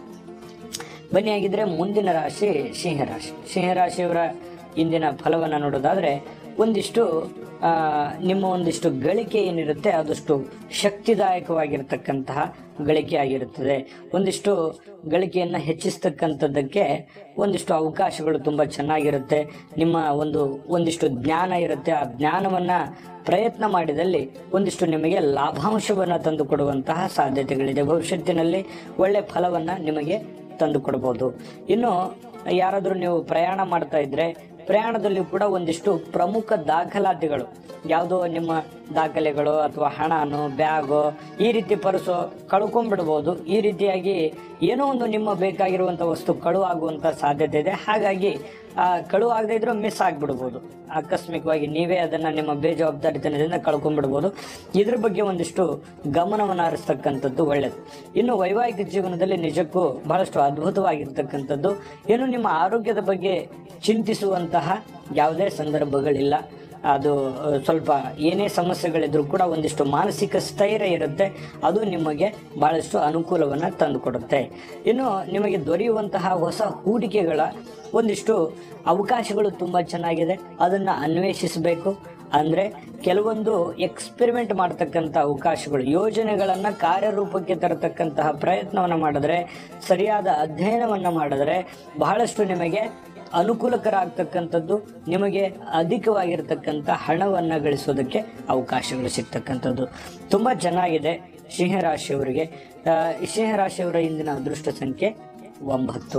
ಬನ್ನಿ ಆಗಿದ್ರೆ ಮುಂದಿನ ರಾಶಿ ಸಿಂಹರಾಶಿ ಸಿಂಹರಾಶಿಯವರ ಇಂದಿನ ಫಲವನ್ನು ನೋಡೋದಾದ್ರೆ ಒಂದಿಷ್ಟು ಆ, ನಿಮ್ಮ ಒಂದಿಷ್ಟು ಗಳಿಕೆ ಏನಿರುತ್ತೆ ಅದಷ್ಟು ಶಕ್ತಿದಾಯಕವಾಗಿರ್ತಕ್ಕಂತಹ ಗಳಿಕೆ ಆಗಿರುತ್ತದೆ ಒಂದಿಷ್ಟು ಗಳಿಕೆಯನ್ನು ಹೆಚ್ಚಿಸ್ತಕ್ಕಂಥದ್ದಕ್ಕೆ ಒಂದಿಷ್ಟು ಅವಕಾಶಗಳು ತುಂಬ ಚೆನ್ನಾಗಿರುತ್ತೆ ನಿಮ್ಮ ಒಂದು ಒಂದಿಷ್ಟು ಜ್ಞಾನ ಇರುತ್ತೆ ಆ ಜ್ಞಾನವನ್ನು ಪ್ರಯತ್ನ ಮಾಡಿದಲ್ಲಿ ಒಂದಿಷ್ಟು ನಿಮಗೆ ಲಾಭಾಂಶವನ್ನು ತಂದು ಕೊಡುವಂತಹ ಸಾಧ್ಯತೆಗಳಿದೆ ಭವಿಷ್ಯತ್ತಿನಲ್ಲಿ ಒಳ್ಳೆ ಫಲವನ್ನು ನಿಮಗೆ ತಂದು ಕೊಡಬಹುದು ಇನ್ನು ಯಾರಾದರೂ ನೀವು ಪ್ರಯಾಣ ಮಾಡ್ತಾ ಇದ್ರೆ ಪ್ರಯಾಣದಲ್ಲಿ ಕೂಡ ಒಂದಿಷ್ಟು ಪ್ರಮುಖ ದಾಖಲಾತಿಗಳು ಯಾವುದೋ ನಿಮ್ಮ ದಾಖಲೆಗಳು ಅಥವಾ ಹಣನೋ ಬ್ಯಾಗೋ ಈ ರೀತಿ ಪರ್ಸು ಕಳ್ಕೊಂಡ್ಬಿಡ್ಬೋದು ಈ ರೀತಿಯಾಗಿ ಏನೋ ಒಂದು ನಿಮ್ಮ ಬೇಕಾಗಿರುವಂಥ ವಸ್ತು ಕಳುವು ಆಗುವಂಥ ಸಾಧ್ಯತೆ ಇದೆ ಹಾಗಾಗಿ ಆ ಕಳುವು ಆಗದೇ ಇದ್ರೂ ಮಿಸ್ ಆಗಿಬಿಡ್ಬೋದು ಆಕಸ್ಮಿಕವಾಗಿ ನೀವೇ ಅದನ್ನು ನಿಮ್ಮ ಬೇಜವಾಬ್ದಾರಿತನದಿಂದ ಕಳ್ಕೊಂಡ್ಬಿಡ್ಬೋದು ಇದ್ರ ಬಗ್ಗೆ ಒಂದಿಷ್ಟು ಗಮನವನ್ನು ಹರಿಸ್ತಕ್ಕಂಥದ್ದು ಒಳ್ಳೆಯದು ಇನ್ನು ವೈವಾಹಿಕ ಜೀವನದಲ್ಲಿ ನಿಜಕ್ಕೂ ಬಹಳಷ್ಟು ಅದ್ಭುತವಾಗಿರ್ತಕ್ಕಂಥದ್ದು ಇನ್ನು ನಿಮ್ಮ ಆರೋಗ್ಯದ ಬಗ್ಗೆ ಚಿಂತಿಸುವಂತಹ ಯಾವುದೇ ಸಂದರ್ಭಗಳಿಲ್ಲ ಅದು ಆ, ಸ್ವಲ್ಪ ಏನೇ ಸಮಸ್ಯೆಗಳಿದ್ರೂ ಕೂಡ ಒಂದಿಷ್ಟು ಮಾನಸಿಕ ಸ್ಥೈರ್ಯ ಇರುತ್ತೆ ಅದು ನಿಮಗೆ ಬಹಳಷ್ಟು ಅನುಕೂಲವನ್ನು ತಂದುಕೊಡುತ್ತೆ ಇನ್ನು ನಿಮಗೆ ದೊರೆಯುವಂತಹ ಹೊಸ ಹೂಡಿಕೆಗಳ ಒಂದಿಷ್ಟು ಅವಕಾಶಗಳು ತುಂಬ ಚೆನ್ನಾಗಿದೆ ಅದನ್ನು ಅನ್ವೇಷಿಸಬೇಕು ಅಂದರೆ ಕೆಲವೊಂದು ಎಕ್ಸ್ಪೆರಿಮೆಂಟ್ ಮಾಡ್ತಕ್ಕಂಥ ಅವಕಾಶಗಳು ಯೋಜನೆಗಳನ್ನು ಕಾರ್ಯರೂಪಕ್ಕೆ ತರತಕ್ಕಂತಹ ಪ್ರಯತ್ನವನ್ನು ಮಾಡಿದ್ರೆ ಸರಿಯಾದ ಅಧ್ಯಯನವನ್ನು ಮಾಡಿದ್ರೆ ಬಹಳಷ್ಟು ನಿಮಗೆ ಅನುಕೂಲಕರ ಆಗ್ತಕ್ಕಂಥದ್ದು ನಿಮಗೆ ಅಧಿಕವಾಗಿರ್ತಕ್ಕಂಥ ಹಣವನ್ನು ಗಳಿಸೋದಕ್ಕೆ ಅವಕಾಶಗಳು ಸಿಗ್ತಕ್ಕಂಥದ್ದು ತುಂಬ ಚೆನ್ನಾಗಿದೆ ಸಿಂಹರಾಶಿಯವರಿಗೆ ಆ, ಸಿಂಹರಾಶಿಯವರ ಇಂದಿನ ಅದೃಷ್ಟ ಸಂಖ್ಯೆ ಒಂಬತ್ತು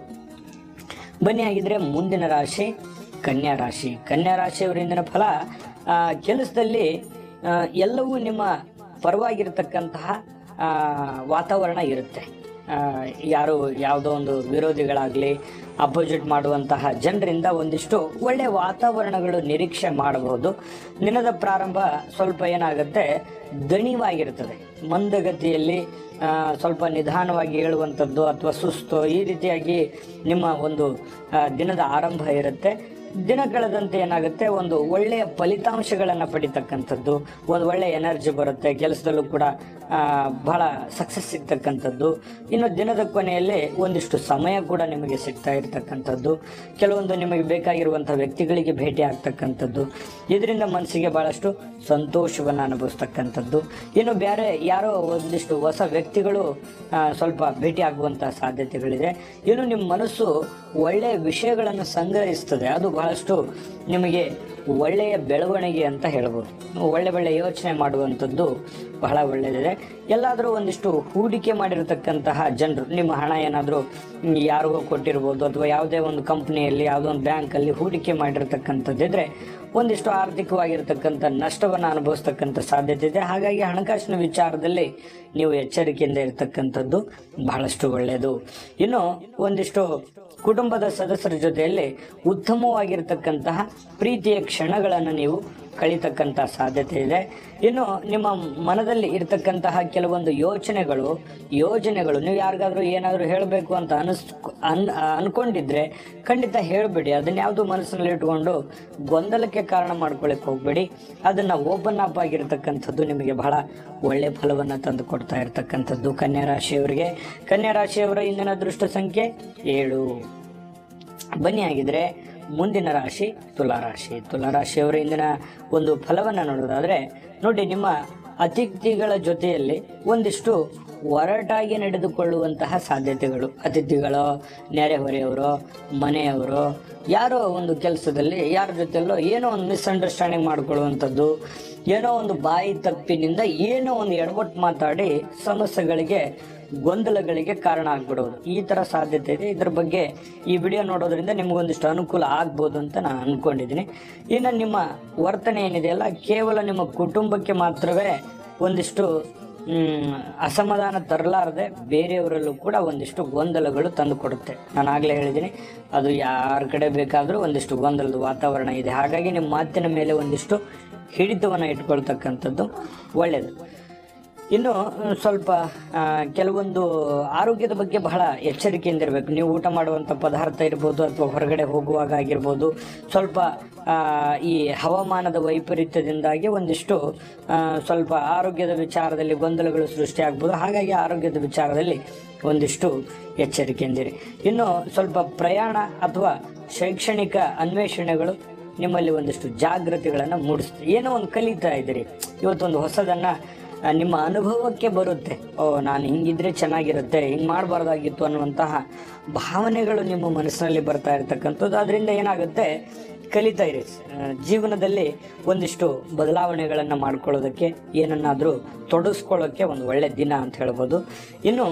ಬನ್ನಿ ಆಗಿದ್ರೆ ಮುಂದಿನ ರಾಶಿ ಕನ್ಯಾ ರಾಶಿ ಕನ್ಯಾ ರಾಶಿಯವರ ಇಂದಿನ ಫಲ ಆ, ಕೆಲಸದಲ್ಲಿ ಆ, ಎಲ್ಲವೂ ನಿಮ್ಮ ಪರವಾಗಿರ್ತಕ್ಕಂತಹ ಆ, ವಾತಾವರಣ ಇರುತ್ತೆ ಆ, ಯಾರು ಯಾವುದೋ ಒಂದು ವಿರೋಧಿಗಳಾಗಲಿ ಅಪೋಸಿಟ್ ಮಾಡುವಂತಹ ಜನರಿಂದ ಒಂದಿಷ್ಟು ಒಳ್ಳೆಯ ವಾತಾವರಣಗಳು ನಿರೀಕ್ಷೆ ಮಾಡಬಹುದು ದಿನದ ಪ್ರಾರಂಭ ಸ್ವಲ್ಪ ಏನಾಗುತ್ತೆ ದಣಿವಾಗಿರ್ತದೆ ಮಂದಗತಿಯಲ್ಲಿ ಆ, ಸ್ವಲ್ಪ ನಿಧಾನವಾಗಿ ಹೇಳುವಂಥದ್ದು ಅಥವಾ ಸುಸ್ತು ಈ ರೀತಿಯಾಗಿ ನಿಮ್ಮ ಒಂದು ಆ, ದಿನದ ಆರಂಭ ಇರುತ್ತೆ ದಿನ ಕಳೆದಂತೆ ಏನಾಗುತ್ತೆ ಒಂದು ಒಳ್ಳೆಯ ಫಲಿತಾಂಶಗಳನ್ನು ಪಡಿತಕ್ಕಂಥದ್ದು ಒಂದು ಒಳ್ಳೆಯ ಎನರ್ಜಿ ಬರುತ್ತೆ ಕೆಲಸದಲ್ಲೂ ಕೂಡ ಆ, ಬಹಳ ಸಕ್ಸಸ್ ಸಿಗ್ತಕ್ಕಂಥದ್ದು ಇನ್ನು ದಿನದ ಕೊನೆಯಲ್ಲಿ ಒಂದಿಷ್ಟು ಸಮಯ ಕೂಡ ನಿಮಗೆ ಸಿಗ್ತಾ ಇರ್ತಕ್ಕಂಥದ್ದು ಕೆಲವೊಂದು ನಿಮಗೆ ಬೇಕಾಗಿರುವಂಥ ವ್ಯಕ್ತಿಗಳಿಗೆ ಭೇಟಿ ಆಗ್ತಕ್ಕಂಥದ್ದು ಇದರಿಂದ ಮನಸ್ಸಿಗೆ ಬಹಳಷ್ಟು ಸಂತೋಷವನ್ನು ಅನುಭವಿಸ್ತಕ್ಕಂಥದ್ದು ಇನ್ನು ಬೇರೆ ಯಾರೋ ಒಂದಿಷ್ಟು ಹೊಸ ವ್ಯಕ್ತಿಗಳು ಆ, ಸ್ವಲ್ಪ ಭೇಟಿ ಆಗುವಂತಹ ಸಾಧ್ಯತೆಗಳಿದೆ ಇನ್ನು ನಿಮ್ಮ ಮನಸ್ಸು ಒಳ್ಳೆಯ ವಿಷಯಗಳನ್ನು ಸಂಗ್ರಹಿಸ್ತದೆ ಅದು ಬಹಳಷ್ಟು ನಿಮಗೆ ಒಳ್ಳೆಯ ಬೆಳವಣಿಗೆ ಅಂತ ಹೇಳ್ಬೋದು ಒಳ್ಳೆ ಒಳ್ಳೆ ಯೋಚನೆ ಮಾಡುವಂಥದ್ದು ಬಹಳ ಒಳ್ಳೆಯದಿದೆ ಎಲ್ಲಾದರೂ ಒಂದಿಷ್ಟು ಹೂಡಿಕೆ ಮಾಡಿರತಕ್ಕಂತಹ ಜನರು ನಿಮ್ಮ ಹಣ ಏನಾದರೂ ಯಾರಿಗೋ ಕೊಟ್ಟಿರ್ಬೋದು ಅಥವಾ ಯಾವುದೇ ಒಂದು ಕಂಪ್ನಿಯಲ್ಲಿ ಯಾವುದೋ ಒಂದು ಬ್ಯಾಂಕಲ್ಲಿ ಹೂಡಿಕೆ ಮಾಡಿರ್ತಕ್ಕಂಥದ್ದಿದ್ರೆ ಒಂದಿಷ್ಟು ಆರ್ಥಿಕವಾಗಿರ್ತಕ್ಕಂಥ ನಷ್ಟವನ್ನು ಅನುಭವಿಸ್ತಕ್ಕಂಥ ಸಾಧ್ಯತೆ ಇದೆ ಹಾಗಾಗಿ ಹಣಕಾಸಿನ ವಿಚಾರದಲ್ಲಿ ನೀವು ಎಚ್ಚರಿಕೆಯಿಂದ ಇರತಕ್ಕಂಥದ್ದು ಬಹಳಷ್ಟು ಒಳ್ಳೆಯದು ಇನ್ನು ಒಂದಿಷ್ಟು ಕುಟುಂಬದ ಸದಸ್ಯರ ಜೊತೆಯಲ್ಲಿ ಉತ್ತಮವಾಗಿರ್ತಕ್ಕಂತಹ ಪ್ರೀತಿಯ ಕ್ಷಣಗಳನ್ನು ನೀವು ಕಳೀತಕ್ಕಂಥ ಸಾಧ್ಯತೆ ಇದೆ ಇನ್ನು ನಿಮ್ಮ ಮನದಲ್ಲಿ ಇರತಕ್ಕಂತಹ ಕೆಲವೊಂದು ಯೋಚನೆಗಳು ಯೋಜನೆಗಳು ನೀವು ಯಾರಿಗಾದ್ರೂ ಏನಾದರೂ ಹೇಳಬೇಕು ಅಂತ ಅನಿಸ್ ಅನ್ ಅನ್ಕೊಂಡಿದ್ರೆ ಖಂಡಿತ ಹೇಳಬೇಡಿ ಅದನ್ನ ಯಾವುದು ಮನಸ್ಸಿನಲ್ಲಿ ಇಟ್ಕೊಂಡು ಗೊಂದಲಕ್ಕೆ ಕಾರಣ ಮಾಡ್ಕೊಳ್ಳಿಕ್ಕೆ ಹೋಗ್ಬೇಡಿ ಅದನ್ನ ಓಪನ್ ಅಪ್ ಆಗಿರ್ತಕ್ಕಂಥದ್ದು ನಿಮಗೆ ಬಹಳ ಒಳ್ಳೆ ಫಲವನ್ನು ತಂದು ಕೊಡ್ತಾ ಇರ್ತಕ್ಕಂಥದ್ದು ಕನ್ಯಾ ರಾಶಿಯವರಿಗೆ ಕನ್ಯಾ ರಾಶಿಯವರ ಇಂದಿನ ಅದೃಷ್ಟ ಸಂಖ್ಯೆ ಏಳು ಬನ್ನಿ ಆಗಿದ್ರೆ ಮುಂದಿನ ರಾಶಿ ತುಲಾರಾಶಿ ತುಲಾರಾಶಿಯವರ ಇಂದಿನ ಒಂದು ಫಲವನ್ನು ನೋಡೋದಾದ್ರೆ ನೋಡಿ ನಿಮ್ಮ ಅತಿಥಿಗಳ ಜೊತೆಯಲ್ಲಿ ಒಂದಿಷ್ಟು ಒರಟಾಗಿ ನಡೆದುಕೊಳ್ಳುವಂತಹ ಸಾಧ್ಯತೆಗಳು ಅತಿಥಿಗಳು ನೆರೆಹೊರೆಯವರು ಮನೆಯವರು ಯಾರೋ ಒಂದು ಕೆಲಸದಲ್ಲಿ ಯಾರ ಜೊತೆಯಲ್ಲೋ ಏನೋ ಒಂದು ಮಿಸ್ಅಂಡರ್ಸ್ಟ್ಯಾಂಡಿಂಗ್ ಮಾಡ್ಕೊಳ್ಳುವಂಥದ್ದು ಏನೋ ಒಂದು ಬಾಯಿ ತಪ್ಪಿನಿಂದ ಏನೋ ಒಂದು ಎಡವಟ್ಟು ಮಾತಾಡಿ ಸಮಸ್ಯೆಗಳಿಗೆ ಗೊಂದಲಗಳಿಗೆ ಕಾರಣ ಆಗ್ಬಿಡೋದು ಈ ತರ ಸಾಧ್ಯತೆ ಇದೆ ಇದ್ರ ಬಗ್ಗೆ ಈ ವಿಡಿಯೋ ನೋಡೋದ್ರಿಂದ ನಿಮಗೊಂದಿಷ್ಟು ಅನುಕೂಲ ಆಗ್ಬೋದು ಅಂತ ನಾನು ಅನ್ಕೊಂಡಿದ್ದೀನಿ ಇನ್ನು ನಿಮ್ಮ ವರ್ತನೆ ಏನಿದೆಯಲ್ಲ ಕೇವಲ ನಿಮ್ಮ ಕುಟುಂಬಕ್ಕೆ ಮಾತ್ರವೇ ಒಂದಿಷ್ಟು ಮ್, ಅಸಮಾಧಾನ ತರಲಾರದೆ ಬೇರೆಯವರಲ್ಲೂ ಕೂಡ ಒಂದಿಷ್ಟು ಗೊಂದಲಗಳು ತಂದು ಕೊಡುತ್ತೆ ನಾನು ಆಗಲೇ ಹೇಳಿದ್ದೀನಿ ಅದು ಯಾರ ಕಡೆ ಬೇಕಾದರೂ ಒಂದಿಷ್ಟು ಗೊಂದಲದ ವಾತಾವರಣ ಇದೆ ಹಾಗಾಗಿ ನಿಮ್ಮ ಮಾತಿನ ಮೇಲೆ ಒಂದಿಷ್ಟು ಹಿಡಿತವನ್ನು ಇಟ್ಕೊಳ್ತಕ್ಕಂಥದ್ದು ಒಳ್ಳೆಯದು ಇನ್ನು ಆ, ಸ್ವಲ್ಪ ಆ, ಕೆಲವೊಂದು ಆರೋಗ್ಯದ ಬಗ್ಗೆ ಬಹಳ ಎಚ್ಚರಿಕೆಯಿಂದ ಇರಬೇಕು ನೀವು ಊಟ ಮಾಡುವಂಥ ಪದಾರ್ಥ ಇರ್ಬೋದು ಅಥವಾ ಹೊರಗಡೆ ಹೋಗುವಾಗ ಆಗಿರ್ಬೋದು ಸ್ವಲ್ಪ ಆ, ಈ ಹವಾಮಾನದ ವೈಪರೀತ್ಯದಿಂದಾಗಿ ಒಂದಿಷ್ಟು ಆ, ಸ್ವಲ್ಪ ಆರೋಗ್ಯದ ವಿಚಾರದಲ್ಲಿ ಗೊಂದಲಗಳು ಸೃಷ್ಟಿಯಾಗ್ಬೋದು ಹಾಗಾಗಿ ಆರೋಗ್ಯದ ವಿಚಾರದಲ್ಲಿ ಒಂದಿಷ್ಟು ಎಚ್ಚರಿಕೆಯಿಂದಿರಿ ಇನ್ನು ಸ್ವಲ್ಪ ಪ್ರಯಾಣ ಅಥವಾ ಶೈಕ್ಷಣಿಕ ಅನ್ವೇಷಣೆಗಳು ನಿಮ್ಮಲ್ಲಿ ಒಂದಿಷ್ಟು ಜಾಗೃತಿಗಳನ್ನು ಮೂಡಿಸ್ತದೆ ಏನೋ ಒಂದು ಕಲಿತಾ ಇದ್ದೀರಿ ಇವತ್ತೊಂದು ಹೊಸದನ್ನ ಆ, ನಿಮ್ಮ ಅನುಭವಕ್ಕೆ ಬರುತ್ತೆ ಓ ನಾನು ಹಿಂಗಿದ್ರೆ ಚೆನ್ನಾಗಿರುತ್ತೆ ಹಿಂಗೆ ಮಾಡಬಾರ್ದಾಗಿತ್ತು ಅನ್ನುವಂತಹ ಭಾವನೆಗಳು ನಿಮ್ಮ ಮನಸ್ಸಿನಲ್ಲಿ ಬರ್ತಾ ಇರತಕ್ಕಂಥದ್ದು ಅದರಿಂದ ಏನಾಗುತ್ತೆ ಕಲಿತಾ ಇರಿ ಆ, ಜೀವನದಲ್ಲಿ ಒಂದಿಷ್ಟು ಬದಲಾವಣೆಗಳನ್ನು ಮಾಡ್ಕೊಳ್ಳೋದಕ್ಕೆ ಏನನ್ನಾದರೂ ತೊಡಗಿಸ್ಕೊಳ್ಳೋಕ್ಕೆ ಒಂದು ಒಳ್ಳೆ ದಿನ ಅಂತ ಹೇಳ್ಬೋದು ಇನ್ನು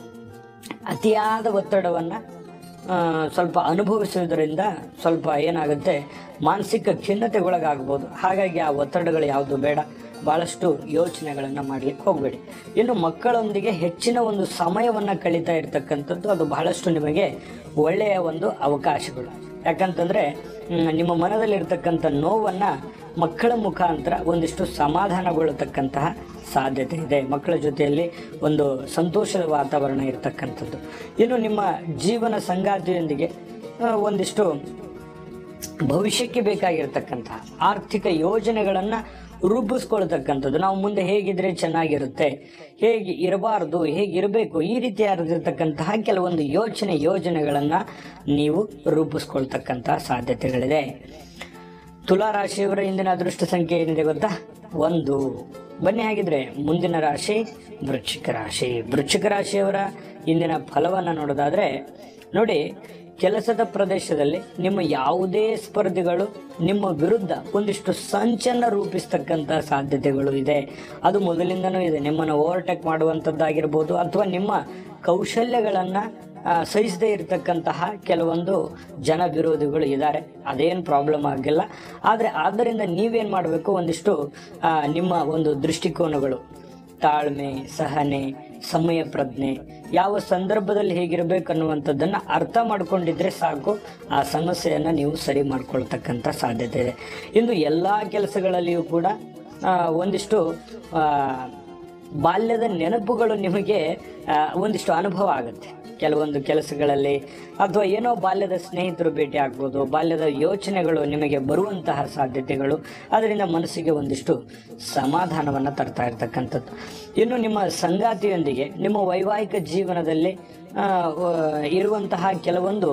ಅತಿಯಾದ ಒತ್ತಡವನ್ನು ಸ್ವಲ್ಪ ಅನುಭವಿಸುವುದರಿಂದ ಸ್ವಲ್ಪ ಏನಾಗುತ್ತೆ ಮಾನಸಿಕ ಖಿನ್ನತೆಗೊಳಗಾಗ್ಬೋದು ಹಾಗಾಗಿ ಆ ಒತ್ತಡಗಳು ಯಾವುದು ಬೇಡ ಭಾಳಷ್ಟು ಯೋಚನೆಗಳನ್ನು ಮಾಡಲಿಕ್ಕೆ ಹೋಗಬೇಡಿ ಇನ್ನು ಮಕ್ಕಳೊಂದಿಗೆ ಹೆಚ್ಚಿನ ಒಂದು ಸಮಯವನ್ನು ಕಳೀತಾ ಇರ್ತಕ್ಕಂಥದ್ದು ಅದು ಬಹಳಷ್ಟು ನಿಮಗೆ ಒಳ್ಳೆಯ ಒಂದು ಅವಕಾಶಗಳು ಯಾಕಂತಂದರೆ ನಿಮ್ಮ ಮನದಲ್ಲಿರ್ತಕ್ಕಂಥ ನೋವನ್ನು ಮಕ್ಕಳ ಮುಖಾಂತರ ಒಂದಿಷ್ಟು ಸಮಾಧಾನಗೊಳ್ಳತಕ್ಕಂತಹ ಸಾಧ್ಯತೆ ಇದೆ ಮಕ್ಕಳ ಜೊತೆಯಲ್ಲಿ ಒಂದು ಸಂತೋಷದ ವಾತಾವರಣ ಇರತಕ್ಕಂಥದ್ದು ಇನ್ನು ನಿಮ್ಮ ಜೀವನ ಸಂಗಾತಿಯೊಂದಿಗೆ ಆ, ಒಂದಿಷ್ಟು ಭವಿಷ್ಯಕ್ಕೆ ಬೇಕಾಗಿರ್ತಕ್ಕಂತಹ ಆರ್ಥಿಕ ಯೋಜನೆಗಳನ್ನು ರೂಪಿಸ್ಕೊಳ್ತಕ್ಕಂಥದ್ದು ನಾವು ಮುಂದೆ ಹೇಗಿದ್ರೆ ಚೆನ್ನಾಗಿರುತ್ತೆ ಹೇಗೆ ಇರಬಾರ್ದು ಹೇಗಿರಬೇಕು ಈ ರೀತಿಯಾಗಿರ್ತಕ್ಕಂತಹ ಕೆಲವೊಂದು ಯೋಚನೆ ಯೋಜನೆಗಳನ್ನು ನೀವು ರೂಪಿಸ್ಕೊಳ್ತಕ್ಕಂತಹ ಸಾಧ್ಯತೆಗಳಿದೆ ತುಲಾ ರಾಶಿಯವರ ಇಂದಿನ ಅದೃಷ್ಟ ಸಂಖ್ಯೆ ಏನಿದೆ ಗೊತ್ತಾ ಒಂದು ಬನ್ನಿ ಹಾಗಿದ್ರೆ ಮುಂದಿನ ರಾಶಿ ವೃಶ್ಚಿಕ ರಾಶಿ ವೃಶ್ಚಿಕ ರಾಶಿಯವರ ಇಂದಿನ ಫಲವನ್ನು ನೋಡೋದಾದ್ರೆ ನೋಡಿ ಕೆಲಸದ ಪ್ರದೇಶದಲ್ಲಿ ನಿಮ್ಮ ಯಾವುದೇ ಸ್ಪರ್ಧಿಗಳು ನಿಮ್ಮ ವಿರುದ್ಧ ಒಂದಿಷ್ಟು ಸಂಚನ್ನ ರೂಪಿಸ್ತಕ್ಕಂಥ ಸಾಧ್ಯತೆಗಳು ಇದೆ ಅದು ಮೊದಲಿಂದನೂ ಇದೆ ನಿಮ್ಮನ್ನು ಓವರ್ಟೇಕ್ ಮಾಡುವಂಥದ್ದಾಗಿರ್ಬೋದು ಅಥವಾ ನಿಮ್ಮ ಕೌಶಲ್ಯಗಳನ್ನು ಆ, ಸಹಿಸದೇ ಇರತಕ್ಕಂತಹ ಕೆಲವೊಂದು ಜನ ವಿರೋಧಿಗಳು ಇದ್ದಾರೆ ಅದೇನು ಪ್ರಾಬ್ಲಮ್ ಆಗಿಲ್ಲ ಆದರೆ ಆದ್ದರಿಂದ ನೀವೇನು ಮಾಡಬೇಕು ಒಂದಿಷ್ಟು ಆ, ನಿಮ್ಮ ಒಂದು ದೃಷ್ಟಿಕೋನಗಳು ತಾಳ್ಮೆ ಸಹನೆ ಸಮಯ ಪ್ರಜ್ಞೆ ಯಾವ ಸಂದರ್ಭದಲ್ಲಿ ಹೇಗಿರಬೇಕು ಅನ್ನುವಂಥದ್ದನ್ನು ಅರ್ಥ ಮಾಡ್ಕೊಂಡಿದ್ರೆ ಸಾಕು ಆ ಸಮಸ್ಯೆಯನ್ನು ನೀವು ಸರಿ ಮಾಡ್ಕೊಳ್ತಕ್ಕಂಥ ಸಾಧ್ಯತೆ ಇದೆ ಇಂದು ಎಲ್ಲ ಕೆಲಸಗಳಲ್ಲಿಯೂ ಕೂಡ ಆ, ಒಂದಿಷ್ಟು ಆ, ಬಾಲ್ಯದ ನೆನಪುಗಳು ನಿಮಗೆ ಆ, ಒಂದಿಷ್ಟು ಅನುಭವ ಆಗುತ್ತೆ ಕೆಲವೊಂದು ಕೆಲಸಗಳಲ್ಲಿ ಅಥವಾ ಏನೋ ಬಾಲ್ಯದ ಸ್ನೇಹಿತರು ಭೇಟಿ ಆಗ್ಬೋದು ಬಾಲ್ಯದ ಯೋಚನೆಗಳು ನಿಮಗೆ ಬರುವಂತಹ ಸಾಧ್ಯತೆಗಳು ಅದರಿಂದ ಮನಸ್ಸಿಗೆ ಒಂದಿಷ್ಟು ಸಮಾಧಾನವನ್ನು ತರ್ತಾ ಇರ್ತಕ್ಕಂಥದ್ದು ಇನ್ನು ನಿಮ್ಮ ಸಂಗಾತಿಯೊಂದಿಗೆ ನಿಮ್ಮ ವೈವಾಹಿಕ ಜೀವನದಲ್ಲಿ ಆ, ವ- ಇರುವಂತಹ ಕೆಲವೊಂದು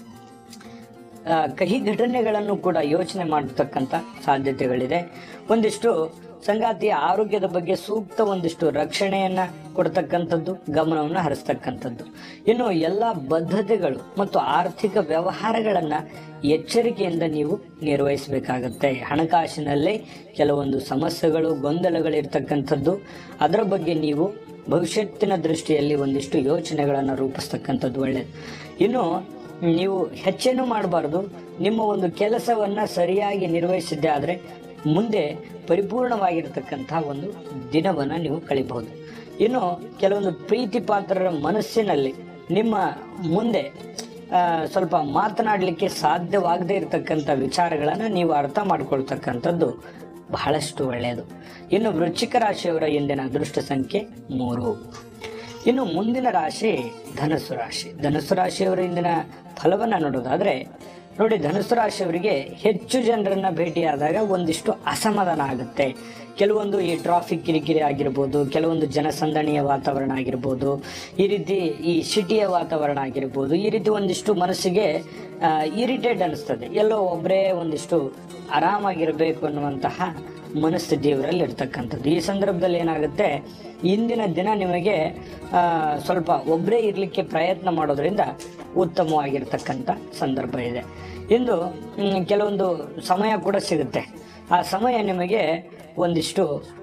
ಆ, ಕಹಿ ಘಟನೆಗಳನ್ನು ಕೂಡ ಯೋಚನೆ ಮಾಡತಕ್ಕಂಥ ಸಾಧ್ಯತೆಗಳಿದೆ ಒಂದಿಷ್ಟು ಸಂಗಾತಿಯ ಆರೋಗ್ಯದ ಬಗ್ಗೆ ಸೂಕ್ತ ಒಂದಿಷ್ಟು ರಕ್ಷಣೆಯನ್ನ ಕೊಡ್ತಕ್ಕಂಥದ್ದು ಗಮನವನ್ನು ಹರಿಸ್ತಕ್ಕಂಥದ್ದು ಇನ್ನು ಎಲ್ಲ ಬದ್ಧತೆಗಳು ಮತ್ತು ಆರ್ಥಿಕ ವ್ಯವಹಾರಗಳನ್ನ ಎಚ್ಚರಿಕೆಯಿಂದ ನೀವು ನಿರ್ವಹಿಸಬೇಕಾಗತ್ತೆ ಹಣಕಾಸಿನಲ್ಲಿ ಕೆಲವೊಂದು ಸಮಸ್ಯೆಗಳು ಗೊಂದಲಗಳಿರ್ತಕ್ಕಂಥದ್ದು ಅದರ ಬಗ್ಗೆ ನೀವು ಭವಿಷ್ಯತ್ತಿನ ದೃಷ್ಟಿಯಲ್ಲಿ ಒಂದಿಷ್ಟು ಯೋಚನೆಗಳನ್ನು ರೂಪಿಸ್ತಕ್ಕಂಥದ್ದು ಒಳ್ಳೆಯದು ಇನ್ನು ನೀವು ಹೆಚ್ಚೇನು ಮಾಡಬಾರ್ದು ನಿಮ್ಮ ಒಂದು ಕೆಲಸವನ್ನ ಸರಿಯಾಗಿ ನಿರ್ವಹಿಸಿದ್ದೆ ಆದರೆ ಮುಂದೆ ಪರಿಪೂರ್ಣವಾಗಿರತಕ್ಕಂತಹ ಒಂದು ದಿನವನ್ನ ನೀವು ಕಳಿಬಹುದು ಇನ್ನು ಕೆಲವೊಂದು ಪ್ರೀತಿ ಪಾತ್ರರ ಮನಸ್ಸಿನಲ್ಲಿ ನಿಮ್ಮ ಮುಂದೆ ಆ, ಸ್ವಲ್ಪ ಮಾತನಾಡಲಿಕ್ಕೆ ಸಾಧ್ಯವಾಗದೇ ಇರತಕ್ಕಂಥ ವಿಚಾರಗಳನ್ನು ನೀವು ಅರ್ಥ ಮಾಡ್ಕೊಳ್ತಕ್ಕಂಥದ್ದು ಬಹಳಷ್ಟು ಒಳ್ಳೆಯದು ಇನ್ನು ವೃಶ್ಚಿಕ ರಾಶಿಯವರ ಇಂದಿನ ಅದೃಷ್ಟ ಸಂಖ್ಯೆ ಮೂರು ಇನ್ನು ಮುಂದಿನ ರಾಶಿ ಧನಸ್ಸು ರಾಶಿ ಧನಸ್ಸು ರಾಶಿಯವರ ಇಂದಿನ ಫಲವನ್ನು ನೋಡೋದಾದ್ರೆ ನೋಡಿ ಧನುಸು ರಾಶಿಯವರಿಗೆ ಹೆಚ್ಚು ಜನರನ್ನ ಭೇಟಿಯಾದಾಗ ಒಂದಿಷ್ಟು ಅಸಮಾಧಾನ ಆಗುತ್ತೆ ಕೆಲವೊಂದು ಈ ಟ್ರಾಫಿಕ್ ಕಿರಿಕಿರಿ ಆಗಿರ್ಬೋದು ಕೆಲವೊಂದು ಜನಸಂದಣಿಯ ವಾತಾವರಣ ಆಗಿರ್ಬೋದು ಈ ರೀತಿ ಈ ಸಿಟಿಯ ವಾತಾವರಣ ಆಗಿರ್ಬೋದು ಈ ರೀತಿ ಒಂದಿಷ್ಟು ಮನಸ್ಸಿಗೆ ಇರಿಟೇಟ್ ಅನಿಸ್ತದೆ ಎಲ್ಲೋ ಒಬ್ಬರೇ ಒಂದಿಷ್ಟು ಆರಾಮಾಗಿರಬೇಕು ಅನ್ನುವಂತಹ ಮನಸ್ಥಿತಿ ಇವರಲ್ಲಿ ಇರ್ತಕ್ಕಂಥದ್ದು ಈ ಸಂದರ್ಭದಲ್ಲಿ ಏನಾಗುತ್ತೆ ಇಂದಿನ ದಿನ ನಿಮಗೆ ಆ, ಸ್ವಲ್ಪ ಒಬ್ಬರೇ ಇರಲಿಕ್ಕೆ ಪ್ರಯತ್ನ ಮಾಡೋದ್ರಿಂದ ಉತ್ತಮವಾಗಿರ್ತಕ್ಕಂಥ ಸಂದರ್ಭ ಇದೆ ಇಂದು ಮ್, ಕೆಲವೊಂದು ಸಮಯ ಕೂಡ ಸಿಗುತ್ತೆ ಆ ಸಮಯ ನಿಮಗೆ ಒಂದಿಷ್ಟು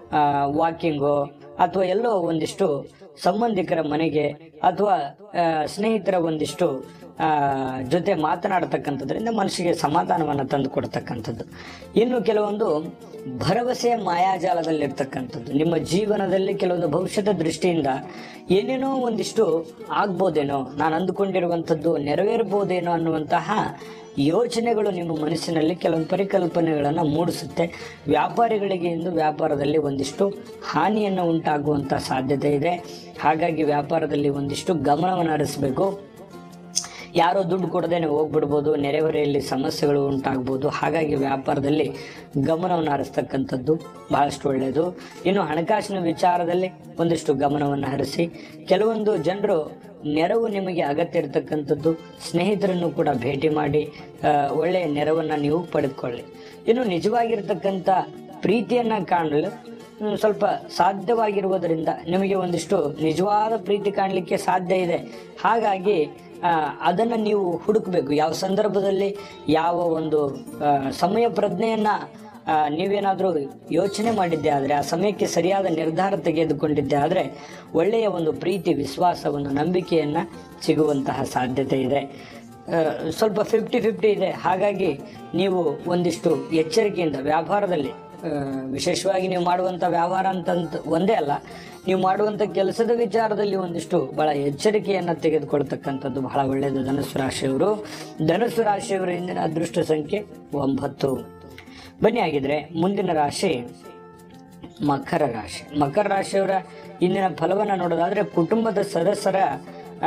ವಾಕಿಂಗು ಅಥವಾ ಎಲ್ಲೋ ಒಂದಿಷ್ಟು ಸಂಬಂಧಿಕರ ಮನೆಗೆ ಅಥವಾ ಆ, ಸ್ನೇಹಿತರ ಒಂದಿಷ್ಟು ಆ, ಜೊತೆ ಮಾತನಾಡ್ತಕ್ಕಂಥದ್ರಿಂದ ಮನಸ್ಸಿಗೆ ಸಮಾಧಾನವನ್ನು ತಂದು ಕೊಡ್ತಕ್ಕಂಥದ್ದು ಇನ್ನು ಕೆಲವೊಂದು ಭರವಸೆಯ ಮಾಯಾಜಾಲದಲ್ಲಿರ್ತಕ್ಕಂಥದ್ದು ನಿಮ್ಮ ಜೀವನದಲ್ಲಿ ಕೆಲವೊಂದು ಭವಿಷ್ಯದ ದೃಷ್ಟಿಯಿಂದ ಏನೇನೋ ಒಂದಿಷ್ಟು ಆಗ್ಬೋದೇನೋ ನಾನು ಅಂದುಕೊಂಡಿರುವಂಥದ್ದು ನೆರವೇರ್ಬೋದೇನೋ ಅನ್ನುವಂತಹ ಯೋಚನೆಗಳು ನಿಮ್ಮ ಮನಸ್ಸಿನಲ್ಲಿ ಕೆಲವೊಂದು ಪರಿಕಲ್ಪನೆಗಳನ್ನು ಮೂಡಿಸುತ್ತೆ ವ್ಯಾಪಾರಿಗಳಿಗೆ ಇಂದು ವ್ಯಾಪಾರದಲ್ಲಿ ಒಂದಿಷ್ಟು ಹಾನಿಯನ್ನು ಉಂಟಾಗುವಂಥ ಸಾಧ್ಯತೆ ಇದೆ ಹಾಗಾಗಿ ವ್ಯಾಪಾರದಲ್ಲಿ ಒಂದಿಷ್ಟು ಗಮನವನ್ನು ಹರಿಸಬೇಕು ಯಾರೋ ದುಡ್ಡು ಕೊಡದೇನೆ ಹೋಗ್ಬಿಡ್ಬೋದು ನೆರೆಹೊರೆಯಲ್ಲಿ ಸಮಸ್ಯೆಗಳು ಉಂಟಾಗ್ಬೋದು ಹಾಗಾಗಿ ವ್ಯಾಪಾರದಲ್ಲಿ ಗಮನವನ್ನು ಹರಿಸ್ತಕ್ಕಂಥದ್ದು ಬಹಳಷ್ಟು ಒಳ್ಳೆಯದು ಇನ್ನು ಹಣಕಾಸಿನ ವಿಚಾರದಲ್ಲಿ ಒಂದಿಷ್ಟು ಗಮನವನ್ನು ಹರಿಸಿ ಕೆಲವೊಂದು ಜನರು ನೆರವು ನಿಮಗೆ ಅಗತ್ಯ ಇರತಕ್ಕಂಥದ್ದು ಸ್ನೇಹಿತರನ್ನು ಕೂಡ ಭೇಟಿ ಮಾಡಿ ಆ, ಒಳ್ಳೆಯ ನೆರವನ್ನು ನೀವು ಪಡೆದುಕೊಳ್ಳಿ ಇನ್ನು ನಿಜವಾಗಿರ್ತಕ್ಕಂಥ ಪ್ರೀತಿಯನ್ನು ಕಾಣಲು ಹ್ಮ್, ಸ್ವಲ್ಪ ಸಾಧ್ಯವಾಗಿರುವುದರಿಂದ ನಿಮಗೆ ಒಂದಿಷ್ಟು ನಿಜವಾದ ಪ್ರೀತಿ ಕಾಣಲಿಕ್ಕೆ ಸಾಧ್ಯ ಇದೆ ಹಾಗಾಗಿ ಆ, ಅದನ್ನ ನೀವು ಹುಡುಕಬೇಕು ಯಾವ ಸಂದರ್ಭದಲ್ಲಿ ಯಾವ ಒಂದು ಆ, ಸಮಯ ಪ್ರಜ್ಞೆಯನ್ನ ಆ, ನೀವೇನಾದ್ರೂ ಯೋಚನೆ ಮಾಡಿದ್ದೆ ಆದರೆ ಆ ಸಮಯಕ್ಕೆ ಸರಿಯಾದ ನಿರ್ಧಾರ ತೆಗೆದುಕೊಂಡಿದ್ದೆ ಆದರೆ ಒಳ್ಳೆಯ ಒಂದು ಪ್ರೀತಿ ವಿಶ್ವಾಸ ಒಂದು ನಂಬಿಕೆಯನ್ನ ಸಿಗುವಂತಹ ಸಾಧ್ಯತೆ ಇದೆ ಆ, ಸ್ವಲ್ಪ ಫಿಫ್ಟಿ ಫಿಫ್ಟಿ ಇದೆ ಹಾಗಾಗಿ ನೀವು ಒಂದಿಷ್ಟು ಎಚ್ಚರಿಕೆಯಿಂದ ವ್ಯಾಪಾರದಲ್ಲಿ ಆ, ವಿಶೇಷವಾಗಿ ನೀವು ಮಾಡುವಂಥ ವ್ಯವಹಾರ ಅಂತಂತ ಒಂದೇ ಅಲ್ಲ ನೀವು ಮಾಡುವಂಥ ಕೆಲಸದ ವಿಚಾರದಲ್ಲಿ ಒಂದಿಷ್ಟು ಬಹಳ ಎಚ್ಚರಿಕೆಯನ್ನು ತೆಗೆದುಕೊಳ್ತಕ್ಕಂಥದ್ದು ಬಹಳ ಒಳ್ಳೆಯದು ಧನುಸು ರಾಶಿಯವರು ಧನುಸು ರಾಶಿಯವರ ಇಂದಿನ ಅದೃಷ್ಟ ಸಂಖ್ಯೆ ಒಂಬತ್ತು ಬನ್ನಿ ಆಗಿದ್ರೆ ಮುಂದಿನ ರಾಶಿ ಮಕರ ರಾಶಿ ಮಕರ ರಾಶಿಯವರ ಇಂದಿನ ಫಲವನ್ನು ನೋಡೋದಾದ್ರೆ ಕುಟುಂಬದ ಸದಸ್ಯರ ಆ,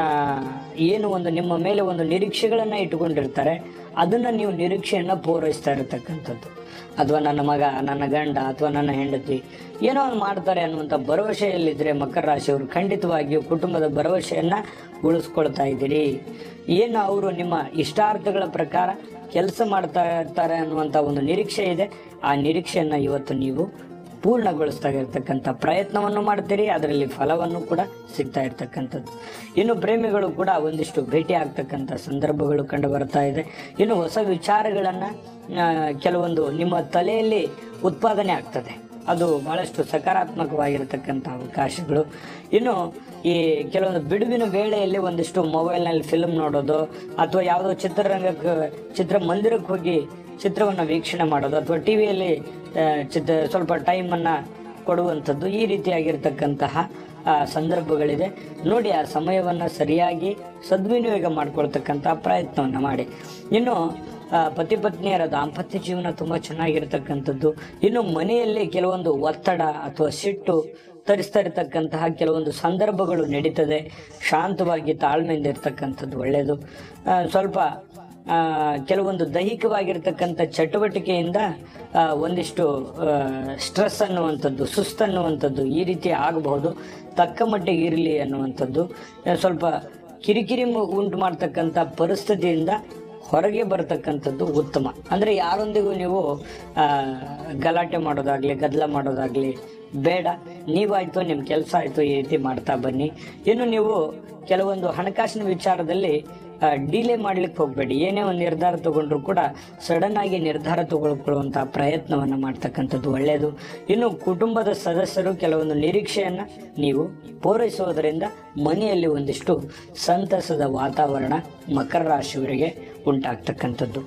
ಏನು ಒಂದು ನಿಮ್ಮ ಮೇಲೆ ಒಂದು ನಿರೀಕ್ಷೆಗಳನ್ನು ಇಟ್ಟುಕೊಂಡಿರ್ತಾರೆ ಅದನ್ನು ನೀವು ನಿರೀಕ್ಷೆಯನ್ನು ಪೂರೈಸ್ತಾ ಇರತಕ್ಕಂಥದ್ದು ಅಥವಾ ನನ್ನ ಮಗ ನನ್ನ ಗಂಡ ಅಥವಾ ನನ್ನ ಹೆಂಡತಿ ಏನೋ ಒಂದು ಮಾಡ್ತಾರೆ ಅನ್ನುವಂಥ ಭರವಸೆಯಲ್ಲಿದ್ದರೆ ಮಕರ ರಾಶಿಯವರು ಖಂಡಿತವಾಗಿಯೂ ಕುಟುಂಬದ ಭರವಸೆಯನ್ನು ಉಳಿಸ್ಕೊಳ್ತಾ ಇದ್ದೀರಿ ಏನು ಅವರು ನಿಮ್ಮ ಇಷ್ಟಾರ್ಥಗಳ ಪ್ರಕಾರ ಕೆಲಸ ಮಾಡ್ತಾ ಇರ್ತಾರೆ ಅನ್ನುವಂಥ ಒಂದು ನಿರೀಕ್ಷೆ ಇದೆ ಆ ನಿರೀಕ್ಷೆಯನ್ನು ಇವತ್ತು ನೀವು ಪೂರ್ಣಗೊಳಿಸ್ತಾ ಇರ್ತಕ್ಕಂಥ ಪ್ರಯತ್ನವನ್ನು ಮಾಡ್ತೀರಿ ಅದರಲ್ಲಿ ಫಲವನ್ನು ಕೂಡ ಸಿಗ್ತಾ ಇರ್ತಕ್ಕಂಥದ್ದು ಇನ್ನು ಪ್ರೇಮಿಗಳು ಕೂಡ ಒಂದಿಷ್ಟು ಭೇಟಿ ಆಗ್ತಕ್ಕಂಥ ಸಂದರ್ಭಗಳು ಕಂಡು ಬರ್ತಾ ಇದೆ ಇನ್ನು ಹೊಸ ವಿಚಾರಗಳನ್ನು ಕೆಲವೊಂದು ನಿಮ್ಮ ತಲೆಯಲ್ಲಿ ಉತ್ಪಾದನೆ ಆಗ್ತದೆ ಅದು ಬಹಳಷ್ಟು ಸಕಾರಾತ್ಮಕವಾಗಿರತಕ್ಕಂಥ ಅವಕಾಶಗಳು ಇನ್ನು ಈ ಕೆಲವೊಂದು ಬಿಡುವಿನ ವೇಳೆಯಲ್ಲಿ ಒಂದಿಷ್ಟು ಮೊಬೈಲ್ನಲ್ಲಿ ಫಿಲ್ಮ್ ನೋಡೋದು ಅಥವಾ ಯಾವುದೋ ಚಿತ್ರರಂಗಕ್ಕೆ ಚಿತ್ರಮಂದಿರಕ್ಕೆ ಹೋಗಿ ಚಿತ್ರವನ್ನು ವೀಕ್ಷಣೆ ಮಾಡೋದು ಅಥವಾ ಟಿ ವಿಯಲ್ಲಿ ಚಿತ್ರ ಸ್ವಲ್ಪ ಟೈಮನ್ನು ಕೊಡುವಂಥದ್ದು ಈ ರೀತಿಯಾಗಿರ್ತಕ್ಕಂತಹ ಆ, ಸಂದರ್ಭಗಳಿದೆ ನೋಡಿ ಆ ಸಮಯವನ್ನು ಸರಿಯಾಗಿ ಸದ್ವಿನಿಯೋಗ ಮಾಡ್ಕೊಳ್ತಕ್ಕಂಥ ಪ್ರಯತ್ನವನ್ನು ಮಾಡಿ ಇನ್ನು ಆ, ಪತಿ ಪತ್ನಿಯರ ದಾಂಪತ್ಯ ಜೀವನ ತುಂಬ ಚೆನ್ನಾಗಿರ್ತಕ್ಕಂಥದ್ದು ಇನ್ನು ಮನೆಯಲ್ಲಿ ಕೆಲವೊಂದು ಒತ್ತಡ ಅಥವಾ ಸಿಟ್ಟು ತರಿಸ್ತಾ ಇರತಕ್ಕಂತಹ ಕೆಲವೊಂದು ಸಂದರ್ಭಗಳು ನಡೀತದೆ ಶಾಂತವಾಗಿ ತಾಳ್ಮೆಯಿಂದ ಇರ್ತಕ್ಕಂಥದ್ದು ಒಳ್ಳೆಯದು ಆ, ಸ್ವಲ್ಪ ಆ, ಕೆಲವೊಂದು ದೈಹಿಕವಾಗಿರ್ತಕ್ಕಂಥ ಚಟುವಟಿಕೆಯಿಂದ ಆ, ಒಂದಿಷ್ಟು ಸ್ಟ್ರೆಸ್ ಅನ್ನುವಂಥದ್ದು ಸುಸ್ತು ಅನ್ನುವಂಥದ್ದು ಈ ರೀತಿ ಆಗಬಹುದು ತಕ್ಕ ಮಟ್ಟಿಗೆ ಇರಲಿ ಅನ್ನುವಂಥದ್ದು ಆ, ಸ್ವಲ್ಪ ಕಿರಿಕಿರಿ ಮು- ಉಂಟು ಮಾಡ್ತಕ್ಕಂಥ ಪರಿಸ್ಥಿತಿಯಿಂದ ಹೊರಗೆ ಬರತಕ್ಕಂಥದ್ದು ಉತ್ತಮ ಅಂದರೆ ಯಾರೊಂದಿಗೂ ನೀವು ಆ, ಗಲಾಟೆ ಮಾಡೋದಾಗ್ಲಿ ಗದ್ದಲ ಮಾಡೋದಾಗ್ಲಿ ಬೇಡ ನೀವಾಯ್ತು ನಿಮ್ಮ ಕೆಲಸ ಆಯ್ತು ಈ ರೀತಿ ಮಾಡ್ತಾ ಬನ್ನಿ ಇನ್ನು ನೀವು ಕೆಲವೊಂದು ಹಣಕಾಸಿನ ವಿಚಾರದಲ್ಲಿ ಡಿಲೇ ಮಾಡ್ಲಿಕ್ಕೆ ಹೋಗಬೇಡಿ ಏನೇ ಒಂದು ನಿರ್ಧಾರ ತಗೊಂಡ್ರು ಕೂಡ ಸಡನ್ ಆಗಿ ನಿರ್ಧಾರ ತಗೊಳ್ಕೊಳ್ಳುವಂಥ ಪ್ರಯತ್ನವನ್ನು ಮಾಡ್ತಕ್ಕಂಥದ್ದು ಒಳ್ಳೆಯದು ಇನ್ನು ಕುಟುಂಬದ ಸದಸ್ಯರು ಕೆಲವೊಂದು ನಿರೀಕ್ಷೆಯನ್ನು ನೀವು ಪೂರೈಸುವುದರಿಂದ ಮನೆಯಲ್ಲಿ ಒಂದಿಷ್ಟು ಸಂತಸದ ವಾತಾವರಣ ಮಕರ ರಾಶಿಯವರಿಗೆ ಉಂಟಾಗ್ತಕ್ಕಂಥದ್ದು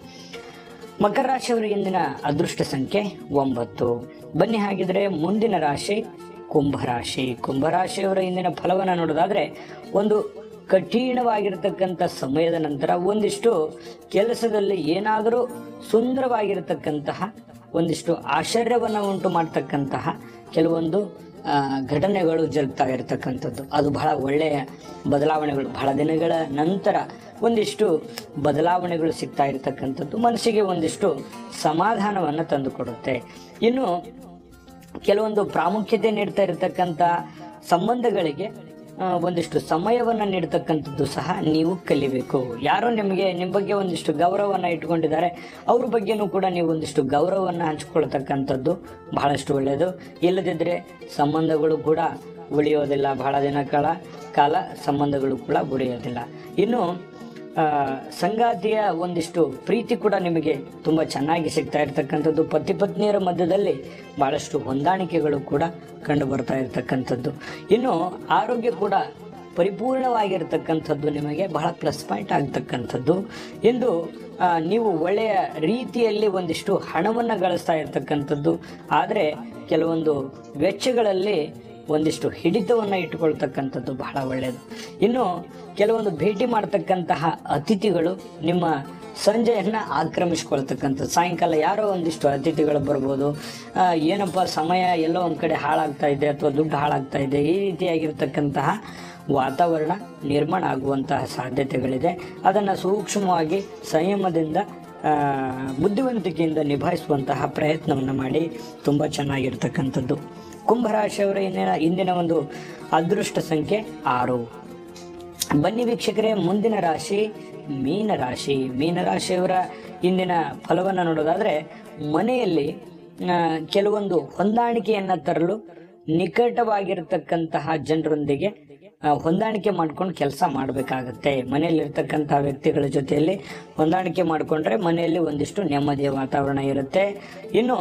ಮಕರ ರಾಶಿಯವರಿಗೆ ಇಂದಿನ ಅದೃಷ್ಟ ಸಂಖ್ಯೆ ಒಂಬತ್ತು ಬನ್ನಿ ಹಾಗಿದ್ರೆ ಮುಂದಿನ ರಾಶಿ ಕುಂಭರಾಶಿ ಕುಂಭರಾಶಿಯವರ ಇಂದಿನ ಫಲವನ್ನು ನೋಡೋದಾದ್ರೆ ಒಂದು ಕಠಿಣವಾಗಿರ್ತಕ್ಕಂಥ ಸಮಯದ ನಂತರ ಒಂದಿಷ್ಟು ಕೆಲಸದಲ್ಲಿ ಏನಾದರೂ ಸುಂದರವಾಗಿರತಕ್ಕಂತಹ ಒಂದಿಷ್ಟು ಆಶ್ಚರ್ಯವನ್ನು ಉಂಟು ಮಾಡ್ತಕ್ಕಂತಹ ಕೆಲವೊಂದು ಆ, ಘಟನೆಗಳು ಜರುಗ್ತಾ ಇರತಕ್ಕಂಥದ್ದು ಅದು ಬಹಳ ಒಳ್ಳೆಯ ಬದಲಾವಣೆಗಳು ಬಹಳ ದಿನಗಳ ನಂತರ ಒಂದಿಷ್ಟು ಬದಲಾವಣೆಗಳು ಸಿಗ್ತಾ ಇರತಕ್ಕಂಥದ್ದು ಮನಸ್ಸಿಗೆ ಒಂದಿಷ್ಟು ಸಮಾಧಾನವನ್ನು ತಂದುಕೊಡುತ್ತೆ ಇನ್ನು ಕೆಲವೊಂದು ಪ್ರಾಮುಖ್ಯತೆ ನೀಡ್ತಾ ಇರತಕ್ಕಂಥ ಸಂಬಂಧಗಳಿಗೆ ಆ, ಒಂದಿಷ್ಟು ಸಮಯವನ್ನು ನೀಡ್ತಕ್ಕಂಥದ್ದು ಸಹ ನೀವು ಕಲಿಬೇಕು ಯಾರೋ ನಿಮಗೆ ನಿಮ್ಮ ಬಗ್ಗೆ ಒಂದಿಷ್ಟು ಗೌರವವನ್ನು ಇಟ್ಕೊಂಡಿದ್ದಾರೆ ಅವ್ರ ಬಗ್ಗೆನೂ ಕೂಡ ನೀವು ಒಂದಿಷ್ಟು ಗೌರವವನ್ನು ಹಂಚ್ಕೊಳ್ತಕ್ಕಂಥದ್ದು ಬಹಳಷ್ಟು ಒಳ್ಳೆಯದು ಇಲ್ಲದಿದ್ದರೆ ಸಂಬಂಧಗಳು ಕೂಡ ಉಳಿಯೋದಿಲ್ಲ ಬಹಳ ದಿನ ಕಾಲ ಕಾಲ ಸಂಬಂಧಗಳು ಕೂಡ ಉಳಿಯೋದಿಲ್ಲ ಇನ್ನು ಆ, ಸಂಗಾತಿಯ ಒಂದಿಷ್ಟು ಪ್ರೀತಿ ಕೂಡ ನಿಮಗೆ ತುಂಬ ಚೆನ್ನಾಗಿ ಸಿಗ್ತಾ ಇರತಕ್ಕಂಥದ್ದು ಪತಿ ಪತ್ನಿಯರ ಮಧ್ಯದಲ್ಲಿ ಬಹಳಷ್ಟು ಹೊಂದಾಣಿಕೆಗಳು ಕೂಡ ಕಂಡು ಬರ್ತಾ ಇರತಕ್ಕಂಥದ್ದು ಇನ್ನು ಆರೋಗ್ಯ ಕೂಡ ಪರಿಪೂರ್ಣವಾಗಿರ್ತಕ್ಕಂಥದ್ದು ನಿಮಗೆ ಬಹಳ ಪ್ಲಸ್ ಪಾಯಿಂಟ್ ಆಗ್ತಕ್ಕಂಥದ್ದು ಎಂದು ಆ, ನೀವು ಒಳ್ಳೆಯ ರೀತಿಯಲ್ಲಿ ಒಂದಿಷ್ಟು ಹಣವನ್ನು ಗಳಿಸ್ತಾ ಇರ್ತಕ್ಕಂಥದ್ದು ಆದರೆ ಕೆಲವೊಂದು ವೆಚ್ಚಗಳಲ್ಲಿ ಒಂದಿಷ್ಟು ಹಿಡಿತವನ್ನು ಇಟ್ಟುಕೊಳ್ತಕ್ಕಂಥದ್ದು ಬಹಳ ಒಳ್ಳೆಯದು ಇನ್ನು ಕೆಲವೊಂದು ಭೇಟಿ ಮಾಡ್ತಕ್ಕಂತಹ ಅತಿಥಿಗಳು ನಿಮ್ಮ ಸಂಜೆಯನ್ನು ಆಕ್ರಮಿಸ್ಕೊಳ್ತಕ್ಕಂಥದ್ದು ಸಾಯಂಕಾಲ ಯಾರೋ ಒಂದಿಷ್ಟು ಅತಿಥಿಗಳು ಬರ್ಬೋದು ಆ, ಏನಪ್ಪ ಸಮಯ ಎಲ್ಲೋ ಒಂದು ಕಡೆ ಹಾಳಾಗ್ತಾ ಇದೆ ಅಥವಾ ದುಡ್ಡು ಹಾಳಾಗ್ತಾ ಇದೆ ಈ ರೀತಿಯಾಗಿರ್ತಕ್ಕಂತಹ ವಾತಾವರಣ ನಿರ್ಮಾಣ ಆಗುವಂತಹ ಸಾಧ್ಯತೆಗಳಿದೆ ಅದನ್ನು ಸೂಕ್ಷ್ಮವಾಗಿ ಸಂಯಮದಿಂದ ಆ, ಬುದ್ಧಿವಂತಿಕೆಯಿಂದ ನಿಭಾಯಿಸುವಂತಹ ಪ್ರಯತ್ನವನ್ನು ಮಾಡಿ ತುಂಬ ಚೆನ್ನಾಗಿರ್ತಕ್ಕಂಥದ್ದು ಕುಂಭರಾಶಿಯವರ ಇಂದಿನ ಇಂದಿನ ಒಂದು ಅದೃಷ್ಟ ಸಂಖ್ಯೆ ಆರು ಬನ್ನಿ ವೀಕ್ಷಕರೇ ಮುಂದಿನ ರಾಶಿ ಮೀನರಾಶಿ ಮೀನರಾಶಿಯವರ ಇಂದಿನ ಫಲವನ್ನು ನೋಡೋದಾದ್ರೆ ಮನೆಯಲ್ಲಿ ಆ, ಕೆಲವೊಂದು ಹೊಂದಾಣಿಕೆಯನ್ನು ತರಲು ನಿಕಟವಾಗಿರತಕ್ಕಂತಹ ಜನರೊಂದಿಗೆ ಆ, ಹೊಂದಾಣಿಕೆ ಮಾಡ್ಕೊಂಡು ಕೆಲಸ ಮಾಡಬೇಕಾಗತ್ತೆ ಮನೆಯಲ್ಲಿರ್ತಕ್ಕಂತಹ ವ್ಯಕ್ತಿಗಳ ಜೊತೆಯಲ್ಲಿ ಹೊಂದಾಣಿಕೆ ಮಾಡಿಕೊಂಡ್ರೆ ಮನೆಯಲ್ಲಿ ಒಂದಿಷ್ಟು ನೆಮ್ಮದಿಯ ವಾತಾವರಣ ಇರುತ್ತೆ ಇನ್ನು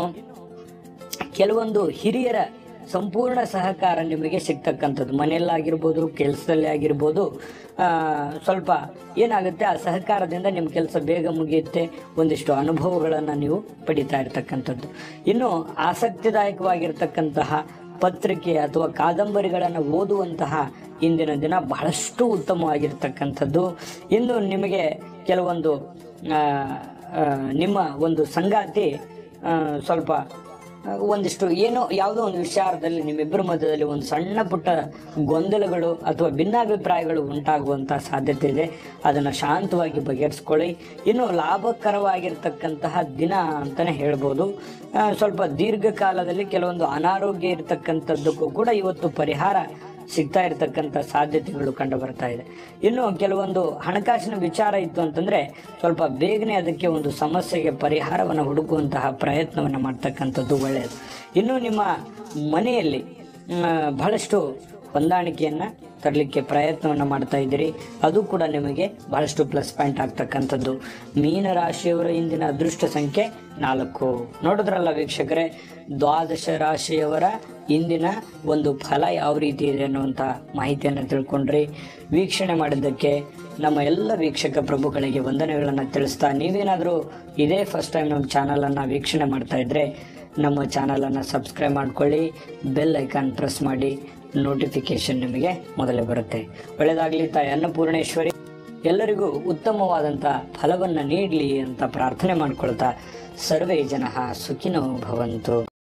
ಕೆಲವೊಂದು ಹಿರಿಯರ ಸಂಪೂರ್ಣ ಸಹಕಾರ ನಿಮಗೆ ಸಿಗ್ತಕ್ಕಂಥದ್ದು ಮನೆಯಲ್ಲಾಗಿರ್ಬೋದು ಕೆಲಸದಲ್ಲಿ ಆಗಿರ್ಬೋದು ಆ, ಸ್ವಲ್ಪ ಏನಾಗುತ್ತೆ ಆ ಸಹಕಾರದಿಂದ ನಿಮ್ಮ ಕೆಲಸ ಬೇಗ ಮುಗಿಯುತ್ತೆ ಒಂದಿಷ್ಟು ಅನುಭವಗಳನ್ನು ನೀವು ಪಡಿತಾ ಇರ್ತಕ್ಕಂಥದ್ದು ಇನ್ನು ಆಸಕ್ತಿದಾಯಕವಾಗಿರ್ತಕ್ಕಂತಹ ಪತ್ರಿಕೆ ಅಥವಾ ಕಾದಂಬರಿಗಳನ್ನು ಓದುವಂತಹ ಇಂದಿನ ದಿನ ಬಹಳಷ್ಟು ಉತ್ತಮವಾಗಿರ್ತಕ್ಕಂಥದ್ದು ಇನ್ನು ನಿಮಗೆ ಕೆಲವೊಂದು ಆ, ಆ, ನಿಮ್ಮ ಒಂದು ಸಂಗಾತಿ ಆ, ಸ್ವಲ್ಪ ಆ, ಒಂದಿಷ್ಟು ಏನೋ ಯಾವುದೋ ಒಂದು ವಿಚಾರದಲ್ಲಿ ನಿಮ್ಮಿಬ್ಬರ ಮಧ್ಯದಲ್ಲಿ ಒಂದು ಸಣ್ಣ ಪುಟ್ಟ ಗೊಂದಲಗಳು ಅಥವಾ ಭಿನ್ನಾಭಿಪ್ರಾಯಗಳು ಉಂಟಾಗುವಂತಹ ಸಾಧ್ಯತೆ ಇದೆ ಅದನ್ನು ಶಾಂತವಾಗಿ ಬಗೆಹರಿಸ್ಕೊಳ್ಳಿ ಇನ್ನು ಲಾಭಕರವಾಗಿರ್ತಕ್ಕಂತಹ ದಿನ ಅಂತಲೇ ಹೇಳ್ಬೋದು ಆ, ಸ್ವಲ್ಪ ದೀರ್ಘಕಾಲದಲ್ಲಿ ಕೆಲವೊಂದು ಅನಾರೋಗ್ಯ ಇರತಕ್ಕಂಥದ್ದಕ್ಕೂ ಕೂಡ ಇವತ್ತು ಪರಿಹಾರ ಸಿಗ್ತಾ ಇರತಕ್ಕಂಥ ಸಾಧ್ಯತೆಗಳು ಕಂಡು ಬರ್ತಾ ಇದೆ ಇನ್ನು ಕೆಲವೊಂದು ಹಣಕಾಸಿನ ವಿಚಾರ ಇತ್ತು ಅಂತಂದ್ರೆ ಸ್ವಲ್ಪ ಬೇಗನೆ ಅದಕ್ಕೆ ಒಂದು ಸಮಸ್ಯೆಗೆ ಪರಿಹಾರವನ್ನು ಹುಡುಕುವಂತಹ ಪ್ರಯತ್ನವನ್ನು ಮಾಡ್ತಕ್ಕಂಥದ್ದು ಒಳ್ಳೆಯದು ಇನ್ನು ನಿಮ್ಮ ಮನೆಯಲ್ಲಿ ಮ್, ಬಹಳಷ್ಟು ಹೊಂದಾಣಿಕೆಯನ್ನು ತರಲಿಕ್ಕೆ ಪ್ರಯತ್ನವನ್ನು ಮಾಡ್ತಾ ಇದ್ದೀರಿ ಅದು ಕೂಡ ನಿಮಗೆ ಬಹಳಷ್ಟು ಪ್ಲಸ್ ಪಾಯಿಂಟ್ ಆಗ್ತಕ್ಕಂಥದ್ದು ಮೀನರಾಶಿಯವರ ಇಂದಿನ ಅದೃಷ್ಟ ಸಂಖ್ಯೆ ನಾಲ್ಕು ನೋಡಿದ್ರಲ್ಲ ವೀಕ್ಷಕರೇ ದ್ವಾದಶ ರಾಶಿಯವರ ಇಂದಿನ ಒಂದು ಫಲ ಯಾವ ರೀತಿ ಇದೆ ಅನ್ನುವಂಥ ಮಾಹಿತಿಯನ್ನು ತಿಳ್ಕೊಂಡ್ರಿ ವೀಕ್ಷಣೆ ಮಾಡಿದ್ದಕ್ಕೆ ನಮ್ಮ ಎಲ್ಲ ವೀಕ್ಷಕ ಪ್ರಭುಗಳಿಗೆ ವಂದನೆಗಳನ್ನು ತಿಳಿಸ್ತಾ ನೀವೇನಾದರೂ ಇದೇ ಫಸ್ಟ್ ಟೈಮ್ ನಮ್ಮ ಚಾನಲನ್ನು ವೀಕ್ಷಣೆ ಮಾಡ್ತಾ ಇದ್ರೆ ನಮ್ಮ ಚಾನಲನ್ನು ಸಬ್ಸ್ಕ್ರೈಬ್ ಮಾಡ್ಕೊಳ್ಳಿ ಬೆಲ್ ಐಕಾನ್ ಪ್ರೆಸ್ ಮಾಡಿ ನೋಟಿಫಿಕೇಶನ್ ನಿಮಗೆ ಮೊದಲೇ ಬರುತ್ತೆ ಒಳ್ಳೆಯದಾಗಲಿ ತಾಯಿ ಅನ್ನಪೂರ್ಣೇಶ್ವರಿ ಎಲ್ಲರಿಗೂ ಉತ್ತಮವಾದಂಥ ಫಲವನ್ನು ನೀಡಲಿ ಅಂತ ಪ್ರಾರ್ಥನೆ ಮಾಡ್ಕೊಳ್ತಾ ಸರ್ವೇ ಜನ ಸುಖಿನೋ ಭವಂತು